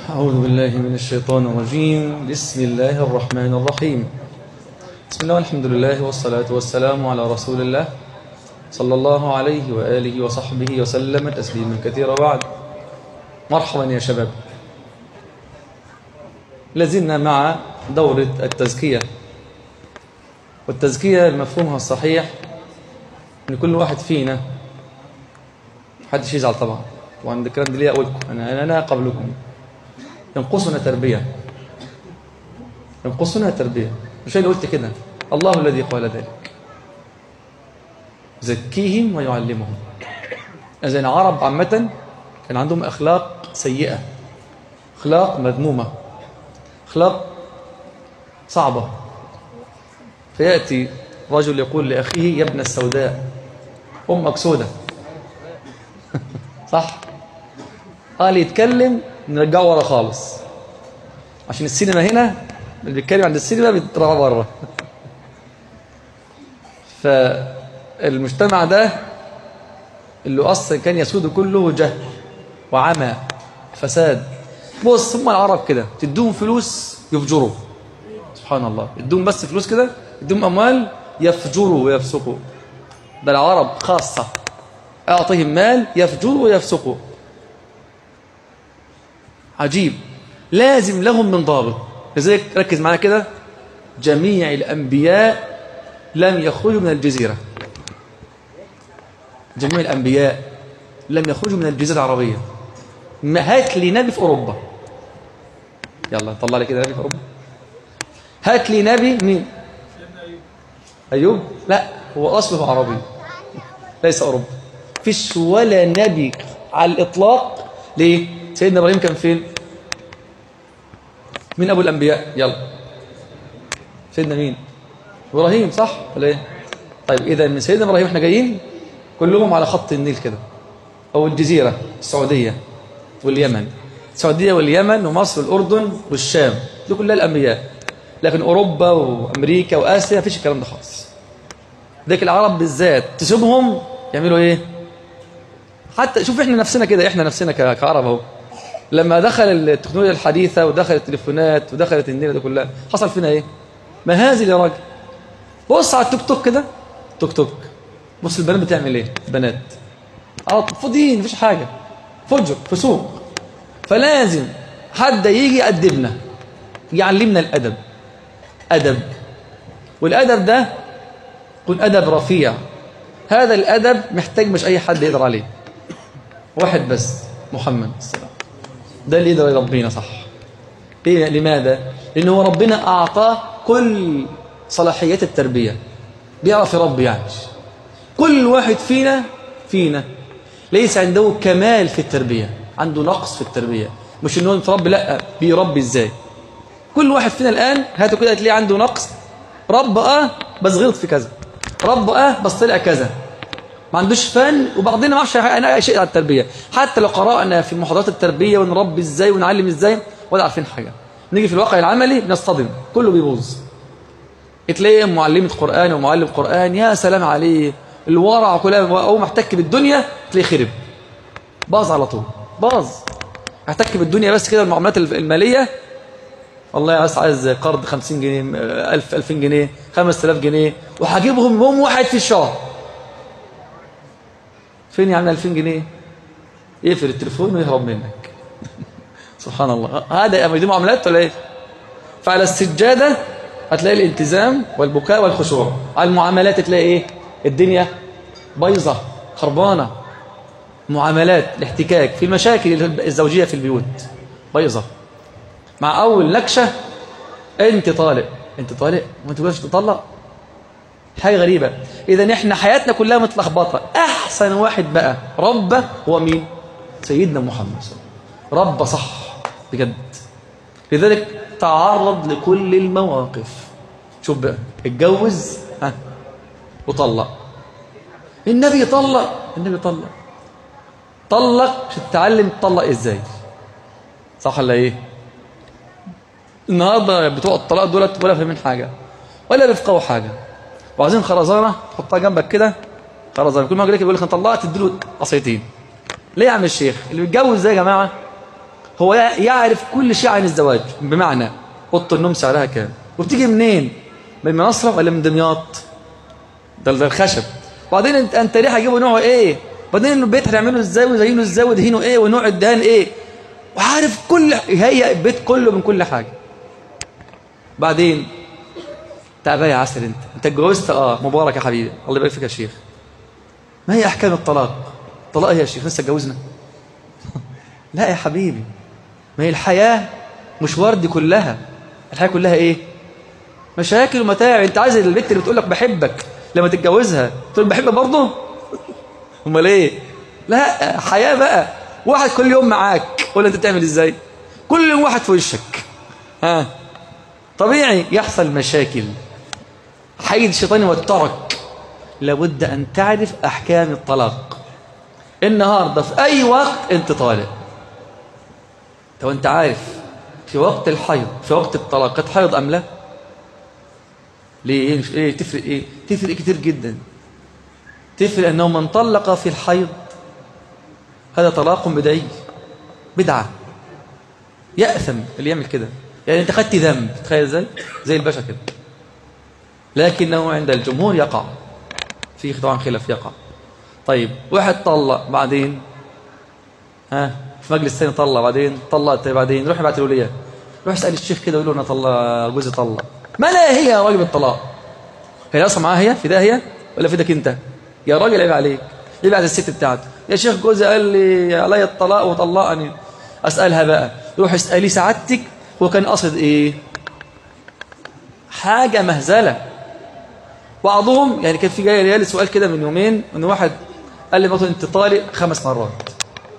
أعوذ بالله من الشيطان الرجيم بسم الله الرحمن الرحيم بسم الله والحمد لله والصلاة والسلام على رسول الله صلى الله عليه وآله وصحبه وسلم تسليما كثيرا بعد مرحبا يا شباب لازلنا مع دورة التزكية والتزكية مفهومها الصحيح ان كل واحد فينا محدش يزعل طبعا وعند الكلام ده ليه اقولكم انا انا قبلكم ينقصنا تربيه ينقصنا تربيه مش اللي قلت كده الله الذي قال ذلك زكيهم ويعلمهم اذا العرب عامه كان عندهم اخلاق سيئه اخلاق مذمومه اخلاق صعبه فياتي رجل يقول لاخيه يا ابن السوداء امك سودة صح قال يتكلم نرجعه ورا خالص عشان السينما هنا اللي بيتكلم عند السينما بيترفع بره فالمجتمع ده اللي اصلا كان يسود كله جهل وعمى فساد بص هم العرب كده تدوهم فلوس يفجروا سبحان الله ادوهم بس فلوس كده ادوهم اموال يفجروا ويفسقوا ده العرب خاصة اعطيهم مال يفجروا ويفسقوا عجيب لازم لهم من ضابط لذلك ركز معايا كده جميع الأنبياء لم يخرجوا من الجزيرة جميع الأنبياء لم يخرجوا من الجزيرة العربية هات لي نبي في أوروبا يلا طلع لي كده نبي في أوروبا هات لي نبي مين أيوب لا هو أصله عربي ليس أوروبا فيش ولا نبي على الإطلاق ليه سيدنا إبراهيم كان فين مين أبو الأنبياء يلا سيدنا مين إبراهيم صح ولا إيه طيب إذا من سيدنا إبراهيم إحنا جايين كلهم على خط النيل كده أو الجزيرة السعودية واليمن السعودية واليمن ومصر والأردن والشام دي كلها الأنبياء لكن أوروبا وأمريكا وآسيا مفيش الكلام ده خالص ذلك العرب بالذات تسيبهم يعملوا إيه حتى شوف إحنا نفسنا كده إحنا نفسنا كعرب أهو لما دخل التكنولوجيا الحديثة ودخل التليفونات ودخلت النيل دي كلها حصل فينا ايه مهازل يا راجل بص على التوك توك كده توك توك بص البنات بتعمل ايه بنات اه فاضيين مفيش حاجة فجر فسوق فلازم حد يجي يأدبنا يعلمنا الأدب أدب والأدب ده يكون أدب رفيع هذا الأدب محتاج مش أي حد يقدر عليه واحد بس محمد السلام ده اللي يقدر يربينا صح ليه؟ لماذا؟ لأنه ربنا أعطاه كل صلاحيات التربية بيعرف يربي يعني كل واحد فينا فينا ليس عنده كمال في التربية عنده نقص في التربية مش انه يتربي لا بيربي ازاي كل واحد فينا الآن هاتوا كده تلاقيه عنده نقص رب اه بس غلط في كذا رب اه بس طلع كذا ما عندوش فن وبعضنا ما عرفش اي شيء عن التربيه حتى لو قرانا في محاضرات التربيه ونربي ازاي ونعلم ازاي ولا عارفين حاجه نيجي في الواقع العملي نصطدم كله بيبوظ تلاقي معلمه قران ومعلم قران يا سلام عليه الورع كلها او محتك بالدنيا تلاقيه خرب باظ على طول باظ محتك بالدنيا بس كده المعاملات الماليه والله عايز عايز قرض 50 جنيه 1000 2000 جنيه 5000 جنيه وهجيبهم يوم واحد في الشهر فين يا عم 2000 جنيه يقفل التليفون ويهرب منك سبحان الله هذا دي معاملات ولا ايه فعلى السجاده هتلاقي الالتزام والبكاء والخشوع على المعاملات تلاقي ايه الدنيا بايظه خربانه معاملات الاحتكاك في المشاكل الزوجيه في البيوت بايظه مع اول نكشه انت طالق انت طالق وانت تقولش تطلق حاجة غريبة إذا إحنا حياتنا كلها متلخبطة أحسن واحد بقى ربه هو مين سيدنا محمد رب صح بجد لذلك تعرض لكل المواقف شوف بقى اتجوز ها وطلق النبي طلق النبي طلق طلق عشان تتعلم تطلق ازاي صح ولا ايه النهارده بتوع الطلاق دولت ولا فاهمين حاجه ولا بيفقهوا حاجه وعايزين خرزانه تحطها جنبك كده خرزانه كل ما يجي لك يقول لك انا طلقت تديله قصيتين ليه يا عم الشيخ اللي بيتجوز ده يا جماعه هو يعرف كل شيء عن الزواج بمعنى اوضه النوم سعرها كام وبتيجي منين من المنصرة ولا من دمياط ده ده الخشب وبعدين انت انت ليه هتجيبه نوعه ايه بعدين البيت هنعمله ازاي وزينه ازاي ودهينه ايه ونوع الدهان ايه وعارف كل هي البيت كله من كل حاجه بعدين تعال يا عسل انت انت اتجوزت اه مبارك يا حبيبي الله يبارك فيك يا شيخ ما هي احكام الطلاق طلاق يا شيخ لسه اتجوزنا لا يا حبيبي ما هي الحياه مش وردي كلها الحياه كلها ايه مشاكل ومتاعب انت عايز البنت اللي بتقول لك بحبك لما تتجوزها تقول بحبك برضه امال ايه لا حياه بقى واحد كل يوم معاك ولا انت بتعمل ازاي كل يوم واحد في وشك ها طبيعي يحصل مشاكل حيد الشيطان يوترك لابد ان تعرف احكام الطلاق النهارده في اي وقت انت طالق لو انت عارف في وقت الحيض في وقت الطلاق قد حيض ام لا ليه ايه ايه تفرق ايه تفرق كتير جدا تفرق انه من طلق في الحيض هذا طلاق بدعي بدعه ياثم اللي يعمل كده يعني انت خدت ذنب تخيل ازاي زي البشر كده لكنه عند الجمهور يقع في طبعا خلاف يقع طيب واحد طلق بعدين ها في مجلس ثاني طلق بعدين طلقت بعدين روح ابعت الوليه روح اسال الشيخ كده ويقول له انا طلق جوزي طلق ما لا هي واجب الطلاق هي اصلا معاها هي في ده هي ولا في ايدك انت يا راجل عيب عليك يبعت الست بتاعته يا شيخ جوزي قال لي عليا الطلاق وطلقني اسالها بقى روح اسالي سعادتك هو كان قصد ايه حاجه مهزله بعضهم يعني كان في جاي لي سؤال كده من يومين ان واحد قال لي مثلا انت طالق خمس مرات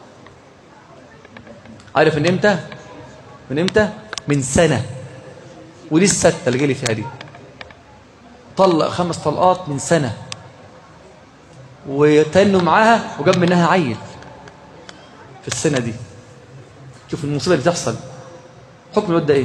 عارف من امتى من امتى من سنه ودي الستة اللي جالي فيها دي طلق خمس طلقات من سنة وتنوا معاها وجاب منها عيل في السنة دي شوف المصيبة اللي تحصل حكم الواد ده ايه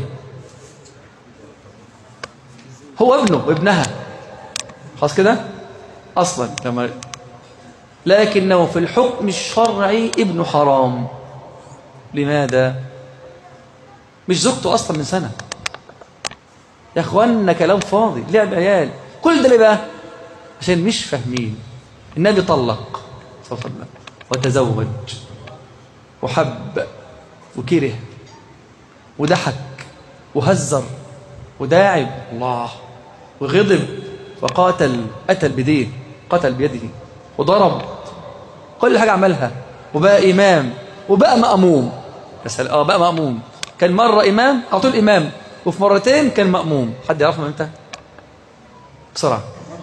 هو ابنه وابنها خلاص كده اصلا لما لكنه في الحكم الشرعي ابنه حرام لماذا مش زوجته اصلا من سنه يا اخوانا كلام فاضي لعب عيال كل ده ليه بقى عشان مش فاهمين النبي طلق صلى الله عليه وسلم وتزوج وحب وكره وضحك وهزر وداعب الله وغضب وقاتل قتل بيديه قتل بيده وضرب كل حاجة عملها وبقى إمام وبقى مأموم بس اه بقى مأموم كان مرة إمام على طول إمام وفي مرتين كان مأموم حد يعرف من امتى بسرعة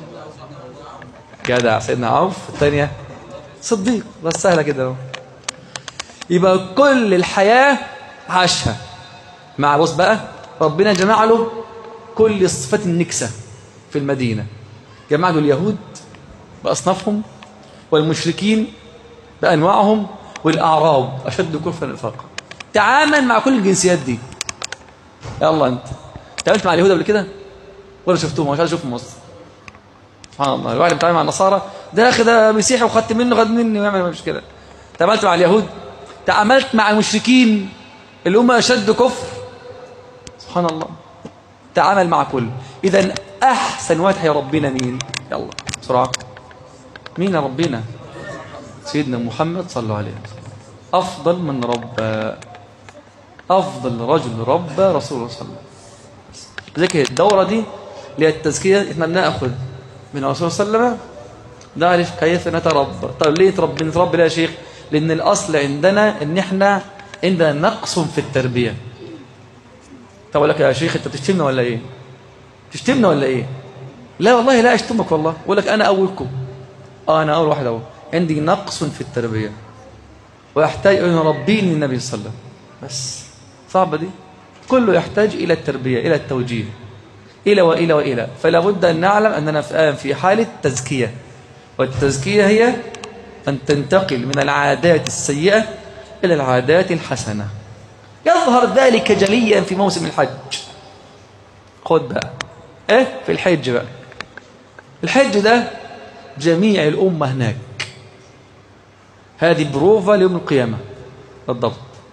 جدع سيدنا عوف الثانية صديق بس سهلة كده اهو يبقى كل الحياة عاشها مع بص بقى ربنا جمع له كل صفات النكسة في المدينة جمع له اليهود بأصنافهم والمشركين بأنواعهم والأعراب أشد كفرا نفاقا تعامل مع كل الجنسيات دي يلا انت تعاملت مع اليهود قبل كده ولا شفتوهم مش عايز اشوفهم اصلا سبحان الله الواحد بيتعامل مع النصارى ده اخي ده مسيحي وخدت منه خد مني ويعمل مش كده تعاملت مع اليهود تعاملت مع المشركين اللي هم اشد كفر سبحان الله تعامل مع كل اذا احسن واحد هي ربنا مين يلا بسرعه مين ربنا سيدنا محمد صلى الله عليه وسلم افضل من رب افضل رجل ربى رسول الله صلى الله عليه وسلم ذلك الدوره دي اللي هي التزكيه احنا بناخذ من الرسول صلى الله عليه وسلم نعرف كيف نتربى طيب ليه نتربى نتربى ليه يا شيخ لان الاصل عندنا ان احنا عندنا نقص في التربيه طب اقول لك يا شيخ انت بتشتمنا ولا ايه تشتمنا ولا ايه لا والله لا اشتمك والله اقول لك انا اولكم اه انا اول واحد اهو عندي نقص في التربيه ويحتاج ان يربيني النبي صلى الله عليه وسلم بس صعبه دي كله يحتاج الى التربيه الى التوجيه الى والى والى فلا بد ان نعلم اننا الان في حاله تزكيه والتزكيه هي ان تنتقل من العادات السيئه الى العادات الحسنه يظهر ذلك جليا في موسم الحج خد بقى ايه في الحج بقى الحج ده جميع الأمة هناك هذه بروفة ليوم القيامة بالضبط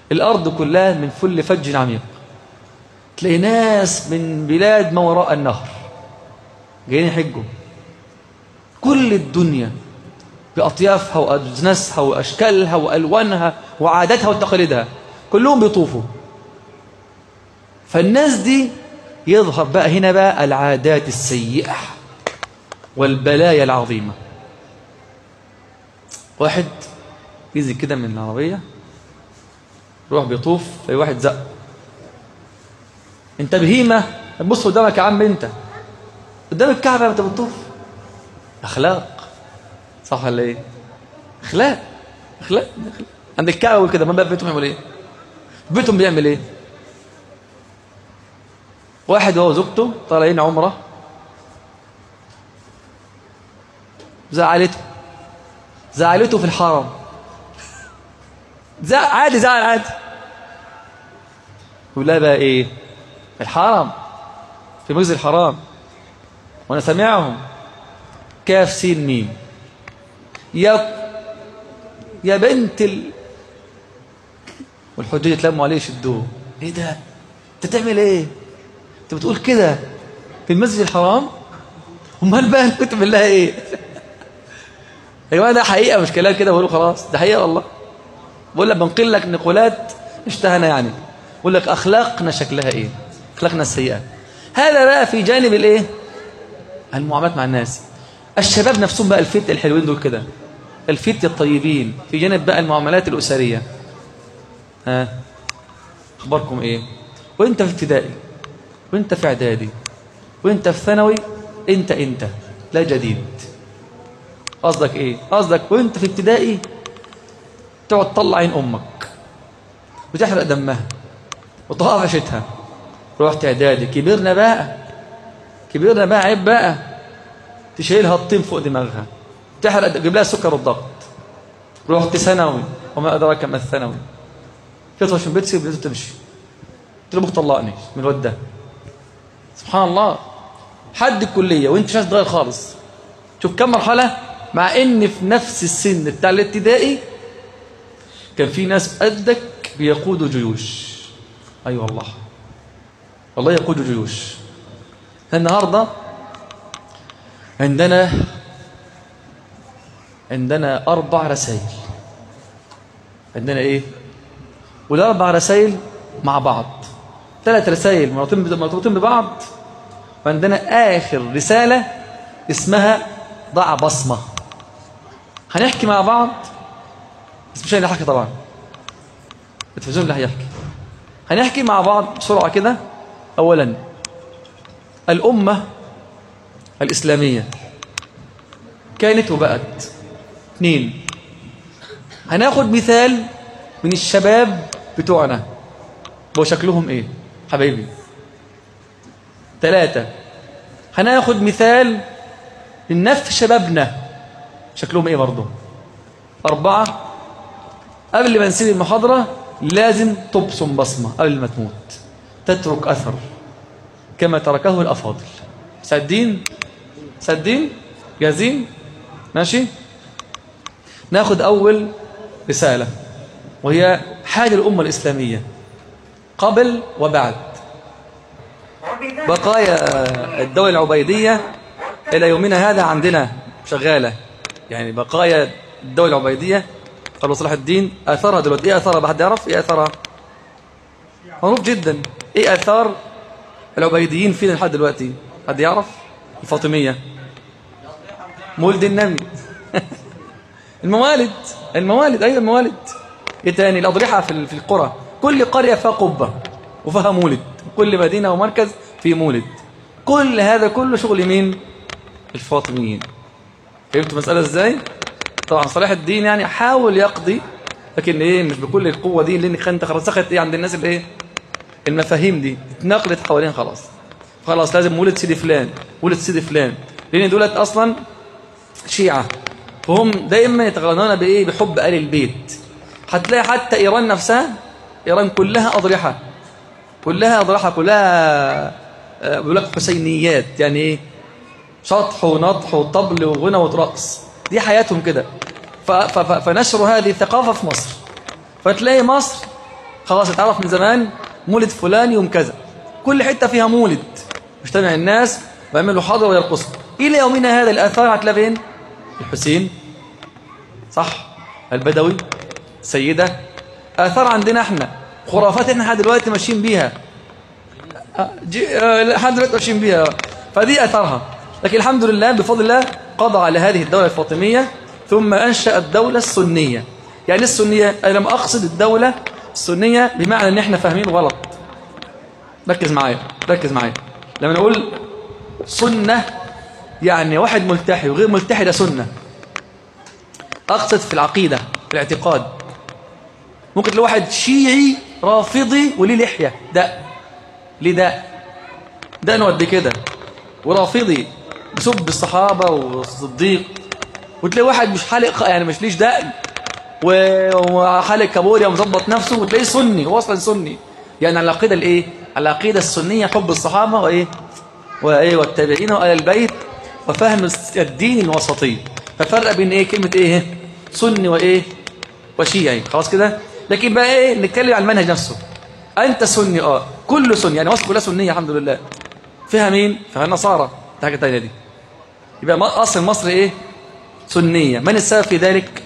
الأرض كلها من كل فج عميق تلاقي ناس من بلاد ما وراء النهر جايين يحجوا كل الدنيا بأطيافها وأجناسها وأشكالها وألوانها وعاداتها وتقاليدها كلهم بيطوفوا فالناس دي يظهر بقى هنا بقى العادات السيئة والبلايا العظيمة واحد ينزل كده من العربية يروح بيطوف في واحد زق انت بهيمة بص قدامك يا عم انت قدام الكعبة انت بتطوف اخلاق صح ولا ايه اخلاق اخلاق اخلاق عند الكعبة يقول كده ما بقى بيتهم يعمل ايه بيتهم بيعمل ايه واحد وهو زوجته طالعين عمره زعلته زعلته في الحرم زعل عادي زعل عادي يقول لها بقى ايه الحرم في مسجد الحرام وانا سامعهم كاف سين ميم يا يا بنت ال... والحجاج يتلموا عليه يشدوه ايه ده انت تعمل ايه انت بتقول كده في المسجد الحرام امال بقى انت بتعمل لها ايه يا جماعه ده حقيقه مش كلام كده بقوله خلاص ده حقيقه والله بقول لك بنقل لك نقولات اشتهنا يعني بقول لك اخلاقنا شكلها ايه اخلاقنا السيئه هذا بقى في جانب الايه المعاملات مع الناس الشباب نفسهم بقى الفت الحلوين دول كده الفت الطيبين في جانب بقى المعاملات الاسريه ها اخباركم ايه وانت في ابتدائي وانت في اعدادي وانت في ثانوي انت انت لا جديد قصدك ايه قصدك وانت في ابتدائي تقعد تطلع عين امك وتحرق دمها وتقطع عشتها رحت اعدادي كبرنا بقى كبرنا بقى عيب بقى تشيلها الطين فوق دماغها تحرق تجيب لها السكر والضغط رحت ثانوي وما ادراك ما الثانوي تطلع من بيت سيب بيته تمشي قلت له طلقني من الواد ده سبحان الله حد الكليه وانت مش عايز تغير خالص شوف كم مرحله مع ان في نفس السن بتاع الابتدائي كان في ناس قدك بيقودوا جيوش اي أيوة والله والله يقودوا جيوش النهارده عندنا عندنا اربع رسائل عندنا ايه والاربع رسائل مع بعض ثلاث رسائل مرتبطين ببعض وعندنا اخر رساله اسمها ضع بصمه هنحكي مع بعض بس مش انا اللي هحكي طبعا التلفزيون اللي هيحكي هنحكي مع بعض بسرعه كده اولا الامه الاسلاميه كانت وبقت اثنين هناخد مثال من الشباب بتوعنا هو شكلهم ايه حبايبي ثلاثة هناخد مثال من نفس شبابنا شكلهم ايه برضه أربعة قبل ما نسيب المحاضرة لازم تبصم بصمة قبل ما تموت تترك أثر كما تركه الأفاضل سادين سادين جاهزين ماشي ناخد أول رسالة وهي حال الأمة الإسلامية قبل وبعد بقايا الدولة العبيدية إلى يومنا هذا عندنا شغالة يعني بقايا الدولة العبيدية قالوا صلاح الدين اثرها دلوقتي ايه اثرها حد يعرف ايه اثرها معروف جدا ايه اثار العبيديين فين لحد دلوقتي حد يعرف الفاطميه مولد النبي الموالد الموالد ايوه الموالد ايه تاني الاضرحه في في القرى كل قريه فيها قبه وفيها مولد كل مدينه ومركز في مولد كل هذا كله شغل مين الفاطميين فهمتوا المساله ازاي طبعا صلاح الدين يعني حاول يقضي لكن ايه مش بكل القوة دي لان انت رسخت ايه عند الناس الايه المفاهيم دي اتنقلت حوالين خلاص خلاص لازم ولد سيدي فلان ولد سيدي فلان لان دولت اصلا شيعة فهم دايما يتغنون بايه بحب آل البيت هتلاقي حتى ايران نفسها ايران كلها اضرحة كلها اضرحة كلها بيقول لك حسينيات يعني ايه شطح ونطح وطبل وغنى ورقص دي حياتهم كده فنشروا هذه الثقافة في مصر فتلاقي مصر خلاص اتعرف من زمان مولد فلان يوم كذا كل حتة فيها مولد مجتمع الناس ويعملوا حاضر ويرقصوا إلى يومنا هذا الآثار هتلاقي فين الحسين صح البدوي سيدة آثار عندنا احنا خرافات احنا لحد دلوقتي ماشيين بيها لحد دلوقتي ماشيين بيها فدي أثرها لكن الحمد لله بفضل الله قضى على هذه الدولة الفاطمية ثم أنشأ الدولة السنية يعني السنية أنا لم أقصد الدولة السنية بمعنى أن احنا فاهمين غلط ركز معايا ركز معايا لما نقول سنة يعني واحد ملتحي وغير ملتحي ده سنة أقصد في العقيدة في الاعتقاد ممكن تلاقي واحد شيعي رافضي وليه لحية داء ليه داء دقنه قد كده ورافضي بسب الصحابة والصديق وتلاقي واحد مش حالق يعني مش ليش دقن وحالق كابوريا ومظبط نفسه وتلاقيه سني هو اصلا سني يعني على العقيده الايه على العقيده السنيه حب الصحابه وايه وايه والتابعين وآل البيت وفهم الدين الوسطي ففرق بين ايه كلمه ايه سني وايه وشيعي خلاص كده لكن بقى ايه نتكلم عن المنهج نفسه انت سني اه كله سني يعني مصر كلها سنيه الحمد لله فيها مين فيها النصارى دي حاجه ثانيه دي يبقى اصل مصر ايه سنيه من السبب في ذلك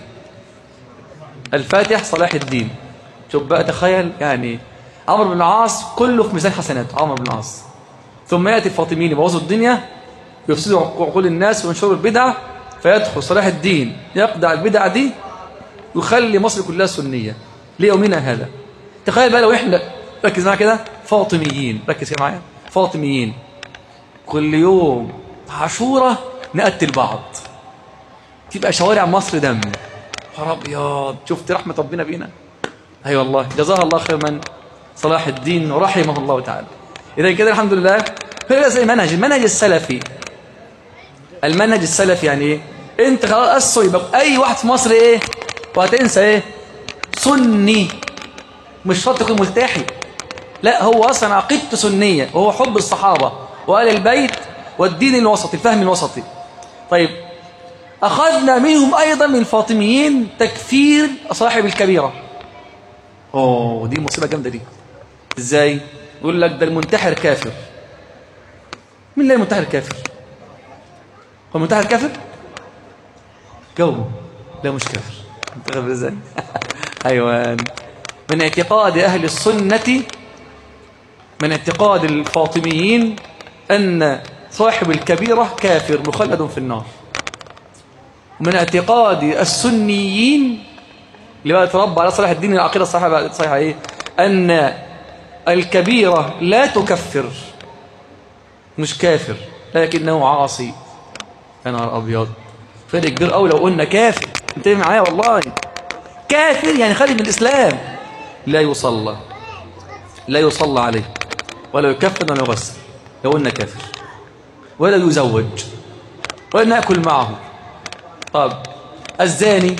الفاتح صلاح الدين شوف بقى تخيل يعني عمرو بن العاص كله في ميزان حسنات عمرو بن العاص ثم ياتي الفاطميين يبوظوا الدنيا يفسدوا عقول الناس وينشروا البدع فيدخل صلاح الدين يقضع البدع دي ويخلي مصر كلها سنيه ليومنا هذا تخيل بقى لو احنا ركز معايا كده فاطميين ركز كده معايا فاطميين كل يوم عاشوره نقتل بعض تبقى شوارع مصر دم نهار ابيض شفت رحمه ربنا بينا اي أيوة والله جزاها الله خير من صلاح الدين ورحمه الله تعالى اذا كده الحمد لله هي زي منهج المنهج السلفي المنهج السلفي يعني ايه انت خلاص اسوا يبقى اي واحد في مصر ايه وهتنسى ايه سني مش شرط يكون ملتحي لا هو اصلا عقيدته سنيه وهو حب الصحابه وآل البيت والدين الوسطي الفهم الوسطي طيب أخذنا منهم أيضا من الفاطميين تكفير صاحب الكبيرة أوه دي مصيبة جامدة دي إزاي؟ يقول لك ده المنتحر كافر مين اللي المنتحر كافر؟ هو المنتحر كافر؟ جو لا مش كافر منتحر إزاي؟ حيوان من اعتقاد أهل السنة من اعتقاد الفاطميين أن صاحب الكبيرة كافر مخلد في النار من اعتقاد السنيين اللي بقى تربى على صلاح الدين العقيدة الصحيحة الصحيحة ايه أن الكبيرة لا تكفر مش كافر لكنه عاصي يا نهار أبيض فرق كبير قوي لو قلنا كافر انتبه معايا والله كافر يعني خارج من الإسلام لا يصلى لا يصلى عليه ولا يكفر ولا يغسل لو قلنا كافر ولا يزوج ولا نأكل معه طب الزاني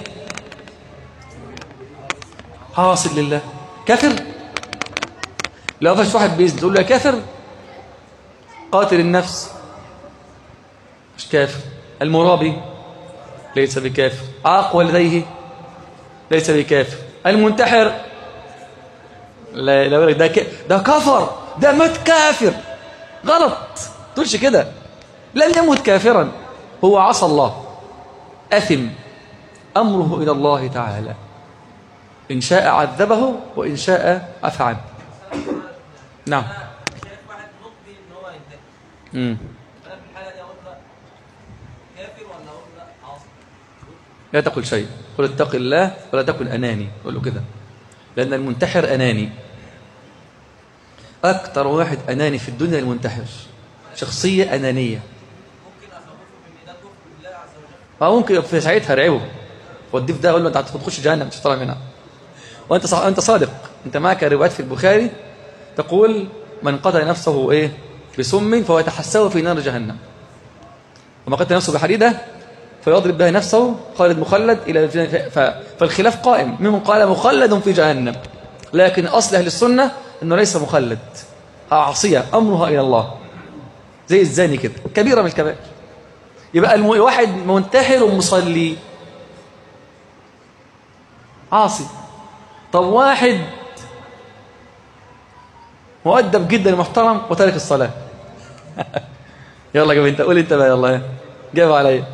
حاصل لله كافر لو فاش واحد بيزن تقول له يا كافر قاتل النفس مش كافر المرابي ليس بكافر عاق والديه ليس بكافر المنتحر لا لا ده ك... ده كفر ده مات كافر غلط تقولش كده لم يمت كافرا هو عصى الله أثم أمره إلى الله تعالى إن شاء عذبه وإن شاء عفى عنه نعم امم لا تقل شيء قل اتق الله ولا تكن أناني قل له كده لأن المنتحر أناني أكثر واحد أناني في الدنيا المنتحر شخصية أنانية اه ممكن في ساعتها رعبه وديه في ده اقول له انت هتخش جهنم مش هتطلع منها وانت صح... انت صادق انت معك روايات في البخاري تقول من قتل نفسه ايه بسم فهو يتحسه في نار جهنم وما قتل نفسه بحديده فيضرب بها نفسه خالد مخلد الى ف... فالخلاف قائم منهم قال مخلد في جهنم لكن اصل اهل السنه انه ليس مخلد عصيه امرها الى الله زي الزاني كده كبيره من الكبائر يبقى الواحد منتحر ومصلي عاصي طب واحد مؤدب جدا محترم وتارك الصلاة يلا جاب انت قول انت بقى يلا جاب عليا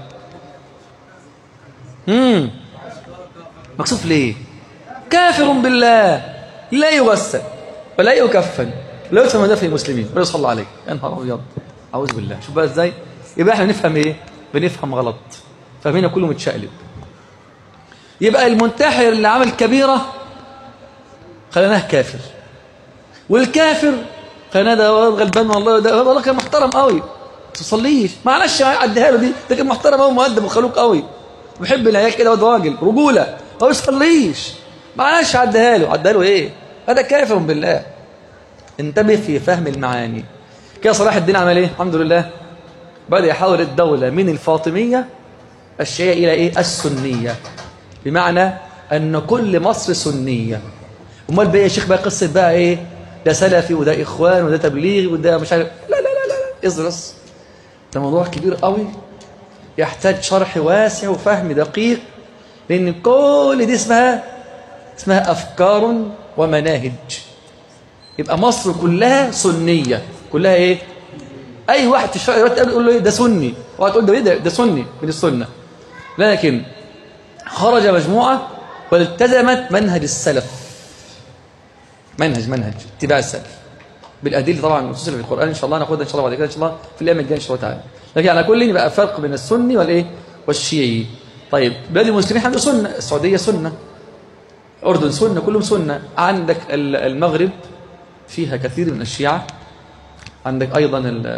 امم مكسوف ليه كافر بالله لا يغسل ولا يكفن لا يدفن مدافع المسلمين ولا يصلى عليه يا نهار ابيض اعوذ بالله شوف بقى ازاي يبقى احنا نفهم ايه بنفهم غلط فاهمين كله متشقلب يبقى المنتحر اللي عمل كبيره خليناه كافر والكافر خليناه ده غلبان والله ده والله كان محترم قوي ما تصليش معلش عديها له دي ده كان محترم قوي مؤدب وخلوق قوي بيحب العيال كده واد راجل رجوله ما بيصليش معلش عديها له عديها له ايه هذا كافر بالله انتبه في فهم المعاني كده صلاح الدين عمل ايه الحمد لله بدأ يحول الدولة من الفاطمية الشيعية إلى إيه السنية بمعنى أن كل مصر سنية امال بقى يا شيخ بقى قصة بقى إيه ده سلفي وده إخوان وده تبليغ وده مش عارف لا لا لا لا لا ازرس ده موضوع كبير قوي يحتاج شرح واسع وفهم دقيق لأن كل دي اسمها اسمها أفكار ومناهج يبقى مصر كلها سنية كلها إيه أي واحد في الشرع يقول له إيه ده سني وهتقول ده إيه ده, ده سني من السنة لكن خرج مجموعة والتزمت منهج السلف منهج منهج اتباع السلف بالأدلة طبعا المتصلة في القرآن إن شاء الله ناخدها إن شاء الله بعد كده إن شاء الله في الأيام الجاية إن شاء الله تعالى لكن على كل يبقى فرق بين السني والإيه والشيعي طيب بلاد المسلمين عندهم سنة السعودية سنة أردن سنة كلهم سنة عندك المغرب فيها كثير من الشيعة عندك أيضا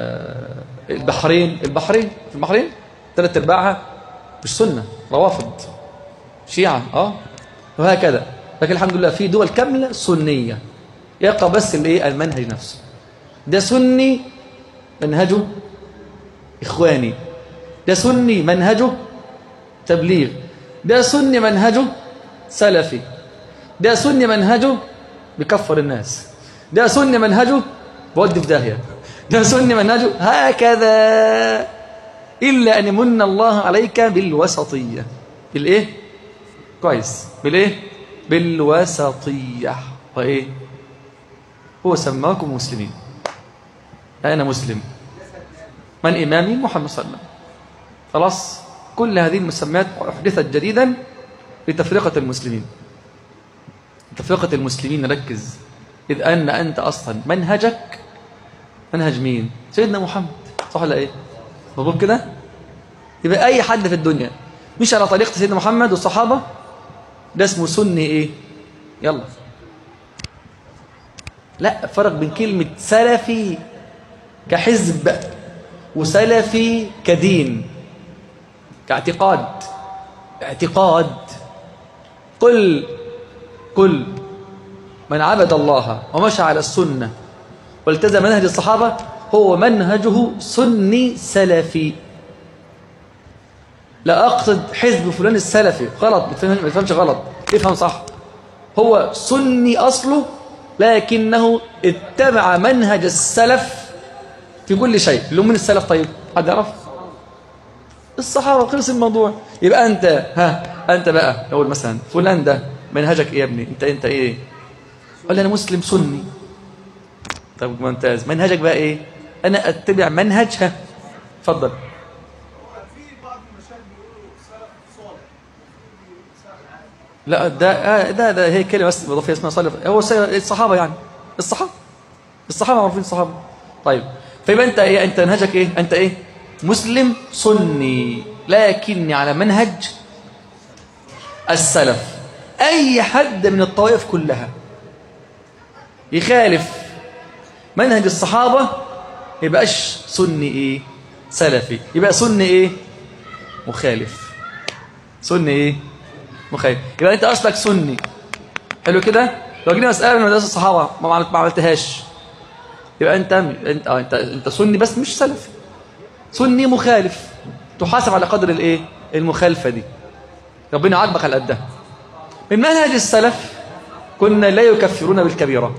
البحرين البحرين في البحرين ثلاث أرباعها مش سنة روافض شيعة اه وهكذا لكن الحمد لله في دول كاملة سنية يبقى بس الايه المنهج نفسه ده سني منهجه إخواني ده سني منهجه تبليغ ده سني منهجه سلفي ده سني منهجه بيكفر الناس ده سني منهجه بودي في داهية ده سني منهجه هكذا إلا أن يمن الله عليك بالوسطية بالإيه؟ كويس بالإيه؟ بالوسطية وإيه؟ هو سماكم مسلمين أنا مسلم من إمامي محمد صلى الله عليه وسلم خلاص كل هذه المسميات أحدثت جديدا لتفرقة المسلمين تفرقة المسلمين ركز إذ أن أنت أصلا منهجك منهج مين سيدنا محمد صح ولا إيه مظبوط كده يبقى أي حد في الدنيا مش على طريقة سيدنا محمد والصحابة ده اسمه سني إيه يلا لا فرق بين كلمة سلفي كحزب وسلفي كدين كاعتقاد اعتقاد قل قل من عبد الله ومشى على السنة والتزم منهج الصحابة هو منهجه سني سلفي لا أقصد حزب فلان السلفي غلط ما تفهمش غلط افهم صح هو سني أصله لكنه اتبع منهج السلف في كل شيء اللي من السلف طيب حد يعرف الصحابة خلص الموضوع يبقى أنت ها أنت بقى أقول مثلا فلان ده منهجك إيه يا ابني أنت أنت إيه قال أنا مسلم سني طيب ممتاز منهجك بقى إيه أنا أتبع منهج ها اتفضل لا ده ده ده هي كلمه بس اضافيه اسمها صالح هو الصحابه يعني الصحابه الصحابه معروفين الصحابه طيب فيبقى انت ايه انت منهجك ايه انت ايه مسلم سني لكني على منهج السلف اي حد من الطوائف كلها يخالف منهج الصحابه يبقاش سني ايه سلفي يبقى سني ايه مخالف سني ايه مخالف يبقى انت اصلك سني حلو كده لو جينا مساله من مدرسه الصحابه ما عملتهاش يبقى انت انت اه انت انت سني بس مش سلفي سني مخالف تحاسب على قدر الايه المخالفه دي ربنا عاقبك على قدها من منهج السلف كنا لا يكفرون بالكبيره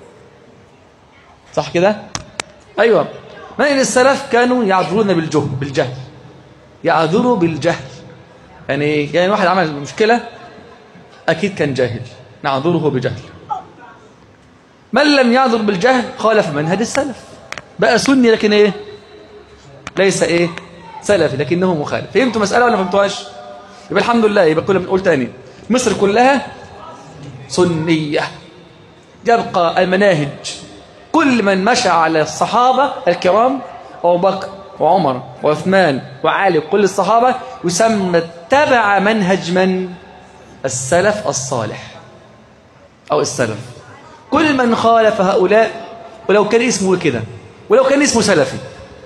صح كده ايوه منهج السلف كانوا يعذرون بالجهل بالجهل يعذروا بالجهل يعني يعني واحد عمل مشكلة أكيد كان جاهل نعذره بجهل من لم يعذر بالجهل خالف منهج السلف بقى سني لكن ايه ليس ايه سلفي لكنه مخالف فهمتوا مسألة ولا فهمتوهاش يبقى الحمد لله يبقى كلنا بنقول تاني مصر كلها سنية يبقى المناهج كل من مشى على الصحابة الكرام أبو بكر وعمر وعثمان وعلي وكل الصحابة يسمى اتبع منهج من السلف الصالح أو السلف كل من خالف هؤلاء ولو كان اسمه كده ولو كان اسمه سلفي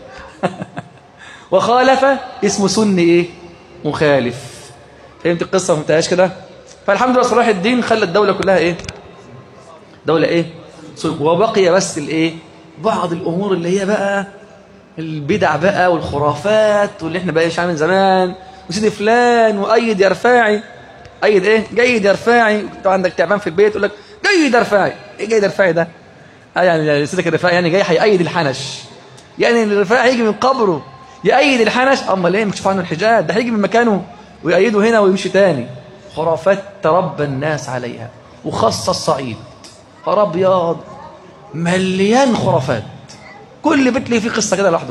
وخالف اسمه سني ايه مخالف فهمت القصة ما فهمتهاش كده فالحمد لله صلاح الدين خلى الدولة كلها ايه دولة ايه وبقي بس الايه بعض الامور اللي هي بقى البدع بقى والخرافات واللي احنا بقى عامل زمان وسيدي فلان وايد يا رفاعي ايد ايه جيد يا رفاعي انت عندك تعبان في البيت يقول لك جيد يا رفاعي ايه جيد يا رفاعي ده آه يعني سيدك الرفاعي يعني جاي هيأيد الحنش يعني الرفاعي هيجي من قبره يأيد الحنش امال ايه مكشوف عنه الحجاب ده هيجي من مكانه ويأيده هنا ويمشي تاني خرافات تربى الناس عليها وخاصة الصعيد خراب ابيض مليان خرافات كل بيت ليه فيه قصة كده لوحده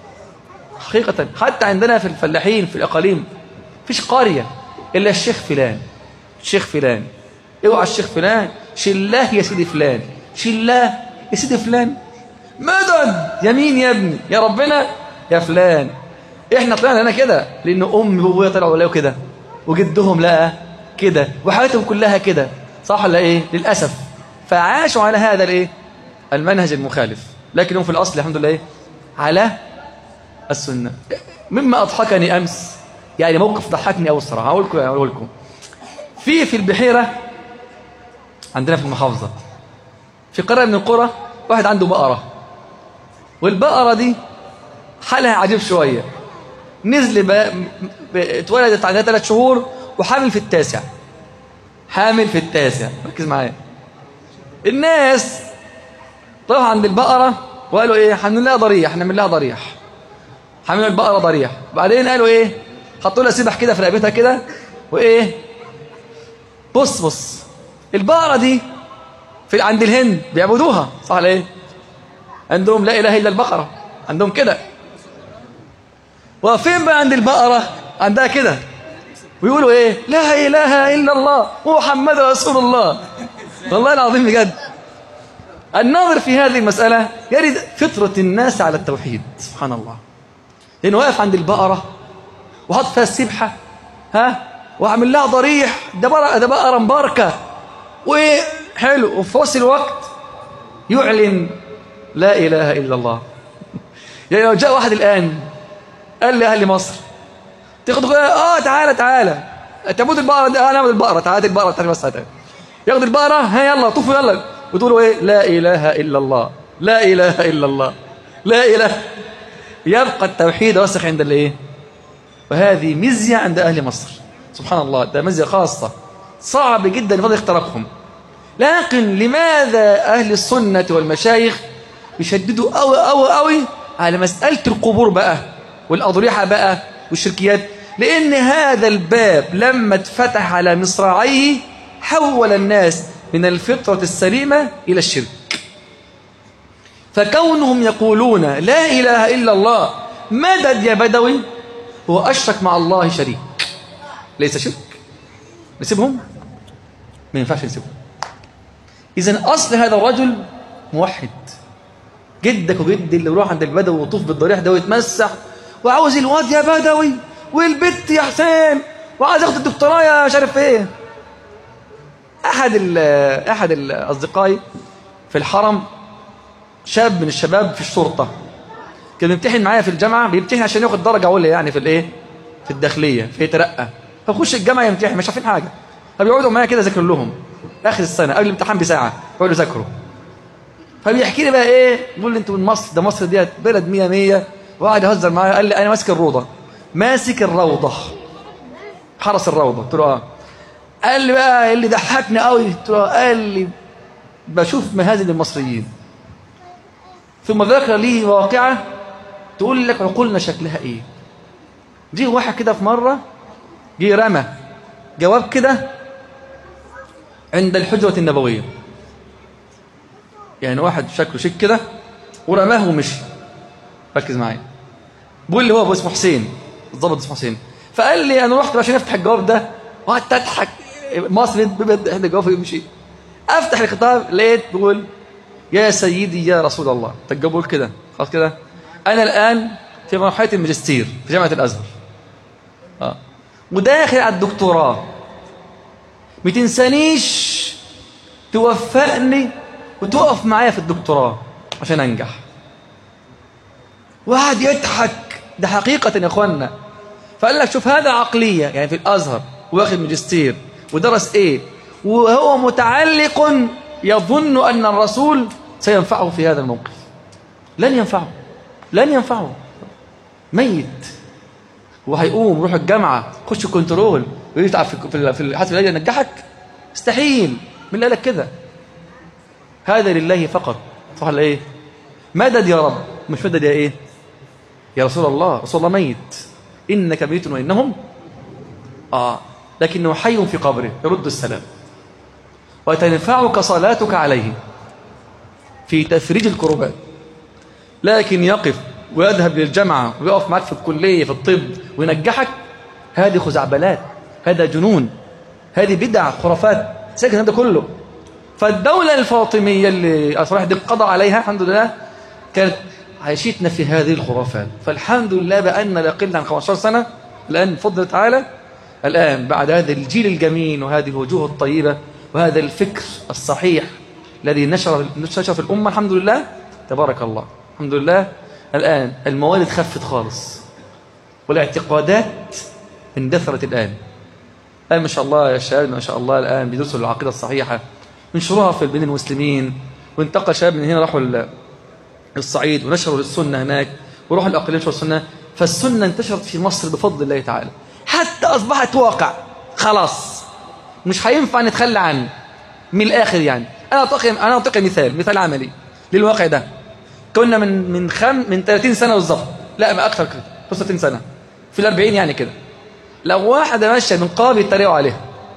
حقيقة حتى عندنا في الفلاحين في الأقاليم فيش قرية إلا الشيخ فلان الشيخ فلان اوعى الشيخ فلان شلاه يا سيدي فلان شلاه يا سيدي فلان مدد يمين يا ابني يا ربنا يا فلان احنا طلعنا هنا كده لان امي وابويا طلعوا ولاوا كده وجدهم لقى كده وحياتهم كلها كده صح ولا ايه للاسف فعاشوا على هذا الايه المنهج المخالف لكنهم في الاصل الحمد لله ايه على السنه مما اضحكني امس يعني موقف ضحكني قوي الصراحه هقول لكم هقول لكم في في البحيره عندنا في المحافظه في قريه من القرى واحد عنده بقره والبقره دي حالها عجيب شويه نزل بقى اتولدت عندها ثلاث شهور وحامل في التاسع حامل في التاسع ركز معايا الناس طلعوا عند البقرة وقالوا ايه هنعمل لها ضريح هنعمل لها ضريح هنعمل البقرة ضريح بعدين قالوا ايه حطوا لها سبح كده في رقبتها كده وايه بص بص البقرة دي في عند الهند بيعبدوها صح ولا ايه عندهم لا اله الا البقرة عندهم كده وفين بقى عند البقرة عندها كده ويقولوا ايه لا اله الا الله محمد رسول الله والله العظيم بجد الناظر في هذه المسألة يرد فطرة الناس على التوحيد سبحان الله لأنه واقف عند البقرة وحط فيها السبحة ها وعمل لها ضريح ده بقرة ده بقرة مباركة وحلو وفي نفس الوقت يعلن لا إله إلا الله يعني لو جاء واحد الآن قال لأهل مصر تاخد اه تعالى تعالى تموت البقرة دي اه نعمل البقرة تعالى البقرة تعالى بس تعالى ياخد البقرة ها يلا طوفوا يلا وتقولوا ايه لا اله الا الله لا اله الا الله لا اله يبقى التوحيد وسخ عند الايه وهذه مزية عند اهل مصر سبحان الله ده مزية خاصة صعب جدا يفضل اختراقهم لكن لماذا اهل السنة والمشايخ يشددوا قوي قوي قوي على مسألة القبور بقى والأضرحة بقى والشركيات لأن هذا الباب لما اتفتح على مصراعيه حول الناس من الفطرة السليمة إلى الشرك فكونهم يقولون لا إله إلا الله مدد يا بدوي هو أشرك مع الله شريك ليس شرك نسيبهم ما ينفعش نسيبهم إذن أصل هذا الرجل موحد جدك وجدي اللي يروح عند البدوي ويطوف بالضريح ده ويتمسح وعاوز الواد يا بدوي والبت يا حسين وعايز ياخد الدكتوراه يا مش عارف ايه احد ال احد الاصدقائي في الحرم شاب من الشباب في الشرطه كان بيمتحن معايا في الجامعه بيمتحن عشان ياخد درجه عليا يعني في الايه في الداخليه في يترقى فيخش الجامعه يمتحن مش عارفين حاجه فبيقعدوا معايا كده ذاكر لهم اخر السنه قبل الامتحان بساعه يقعدوا يذاكروا فبيحكي لي بقى ايه بيقول لي انتوا من مصر ده مصر ديت بلد 100 100 وقعد يهزر معايا قال لي انا ماسك الروضه ماسك الروضه حرس الروضه قلت له اه قال لي بقى اللي ضحكني قوي قلت له قال لي بشوف مهازل المصريين ثم ذكر لي واقعه تقول لك عقولنا شكلها ايه جه واحد كده في مره جه رمى جواب كده عند الحجره النبويه يعني واحد شكله شيك كده ورماه ومشي ركز معايا بيقول لي هو ابو اسمه حسين الضابط اسمه حسين فقال لي انا رحت عشان افتح الجواب ده وقعدت اضحك مصري بيفتح الجواب ويمشي افتح الخطاب لقيت بيقول يا سيدي يا رسول الله الجواب بيقول كده خلاص كده انا الان في مرحله الماجستير في جامعه الازهر اه وداخل على الدكتوراه ما تنسانيش توفقني وتقف معايا في الدكتوراه عشان انجح وقعد يضحك ده حقيقة يا اخوانا فقال لك شوف هذا عقلية يعني في الازهر واخد ماجستير ودرس ايه وهو متعلق يظن ان الرسول سينفعه في هذا الموقف لن ينفعه لن ينفعه ميت وهيقوم يروح الجامعة خش كنترول ويتعب في في الحاسب الالي ينجحك استحيل مين اللي قال لك كده هذا لله فقط صح ولا ايه مدد يا رب مش مدد يا ايه يا رسول الله رسول الله ميت انك ميت وانهم اه لكنه حي في قبره يرد السلام وتنفعك صلاتك عليه في تفريج الكربات لكن يقف ويذهب للجامعة ويقف معك في الكلية في الطب وينجحك هذه خزعبلات هذا جنون هذه بدع خرافات ساكن هذا كله فالدولة الفاطمية اللي صلاح الدين قضى عليها الحمد لله كانت عيشتنا في هذه الخرافات فالحمد لله بأن لا يقل عن 15 سنة الآن بفضل تعالى الآن بعد هذا الجيل الجميل وهذه الوجوه الطيبة وهذا الفكر الصحيح الذي نشر نشر في الأمة الحمد لله تبارك الله الحمد لله الآن الموالد خفت خالص والاعتقادات اندثرت الآن الآن ما شاء الله يا شباب ما شاء الله الآن بيدرسوا العقيدة الصحيحة ينشروها في بين المسلمين وانتقل شباب من هنا راحوا الصعيد ونشروا السنة هناك وروحوا الأقليم نشروا السنة فالسنة انتشرت في مصر بفضل الله تعالى حتى أصبحت واقع خلاص مش هينفع نتخلى عنه من الآخر يعني أنا أعطيك أنا أعطيك مثال مثال عملي للواقع ده كنا من من خم من 30 سنة بالظبط لا ما أكثر كده 35 سنة في الأربعين يعني كده لو واحدة ماشية من قاب يتريقوا عليها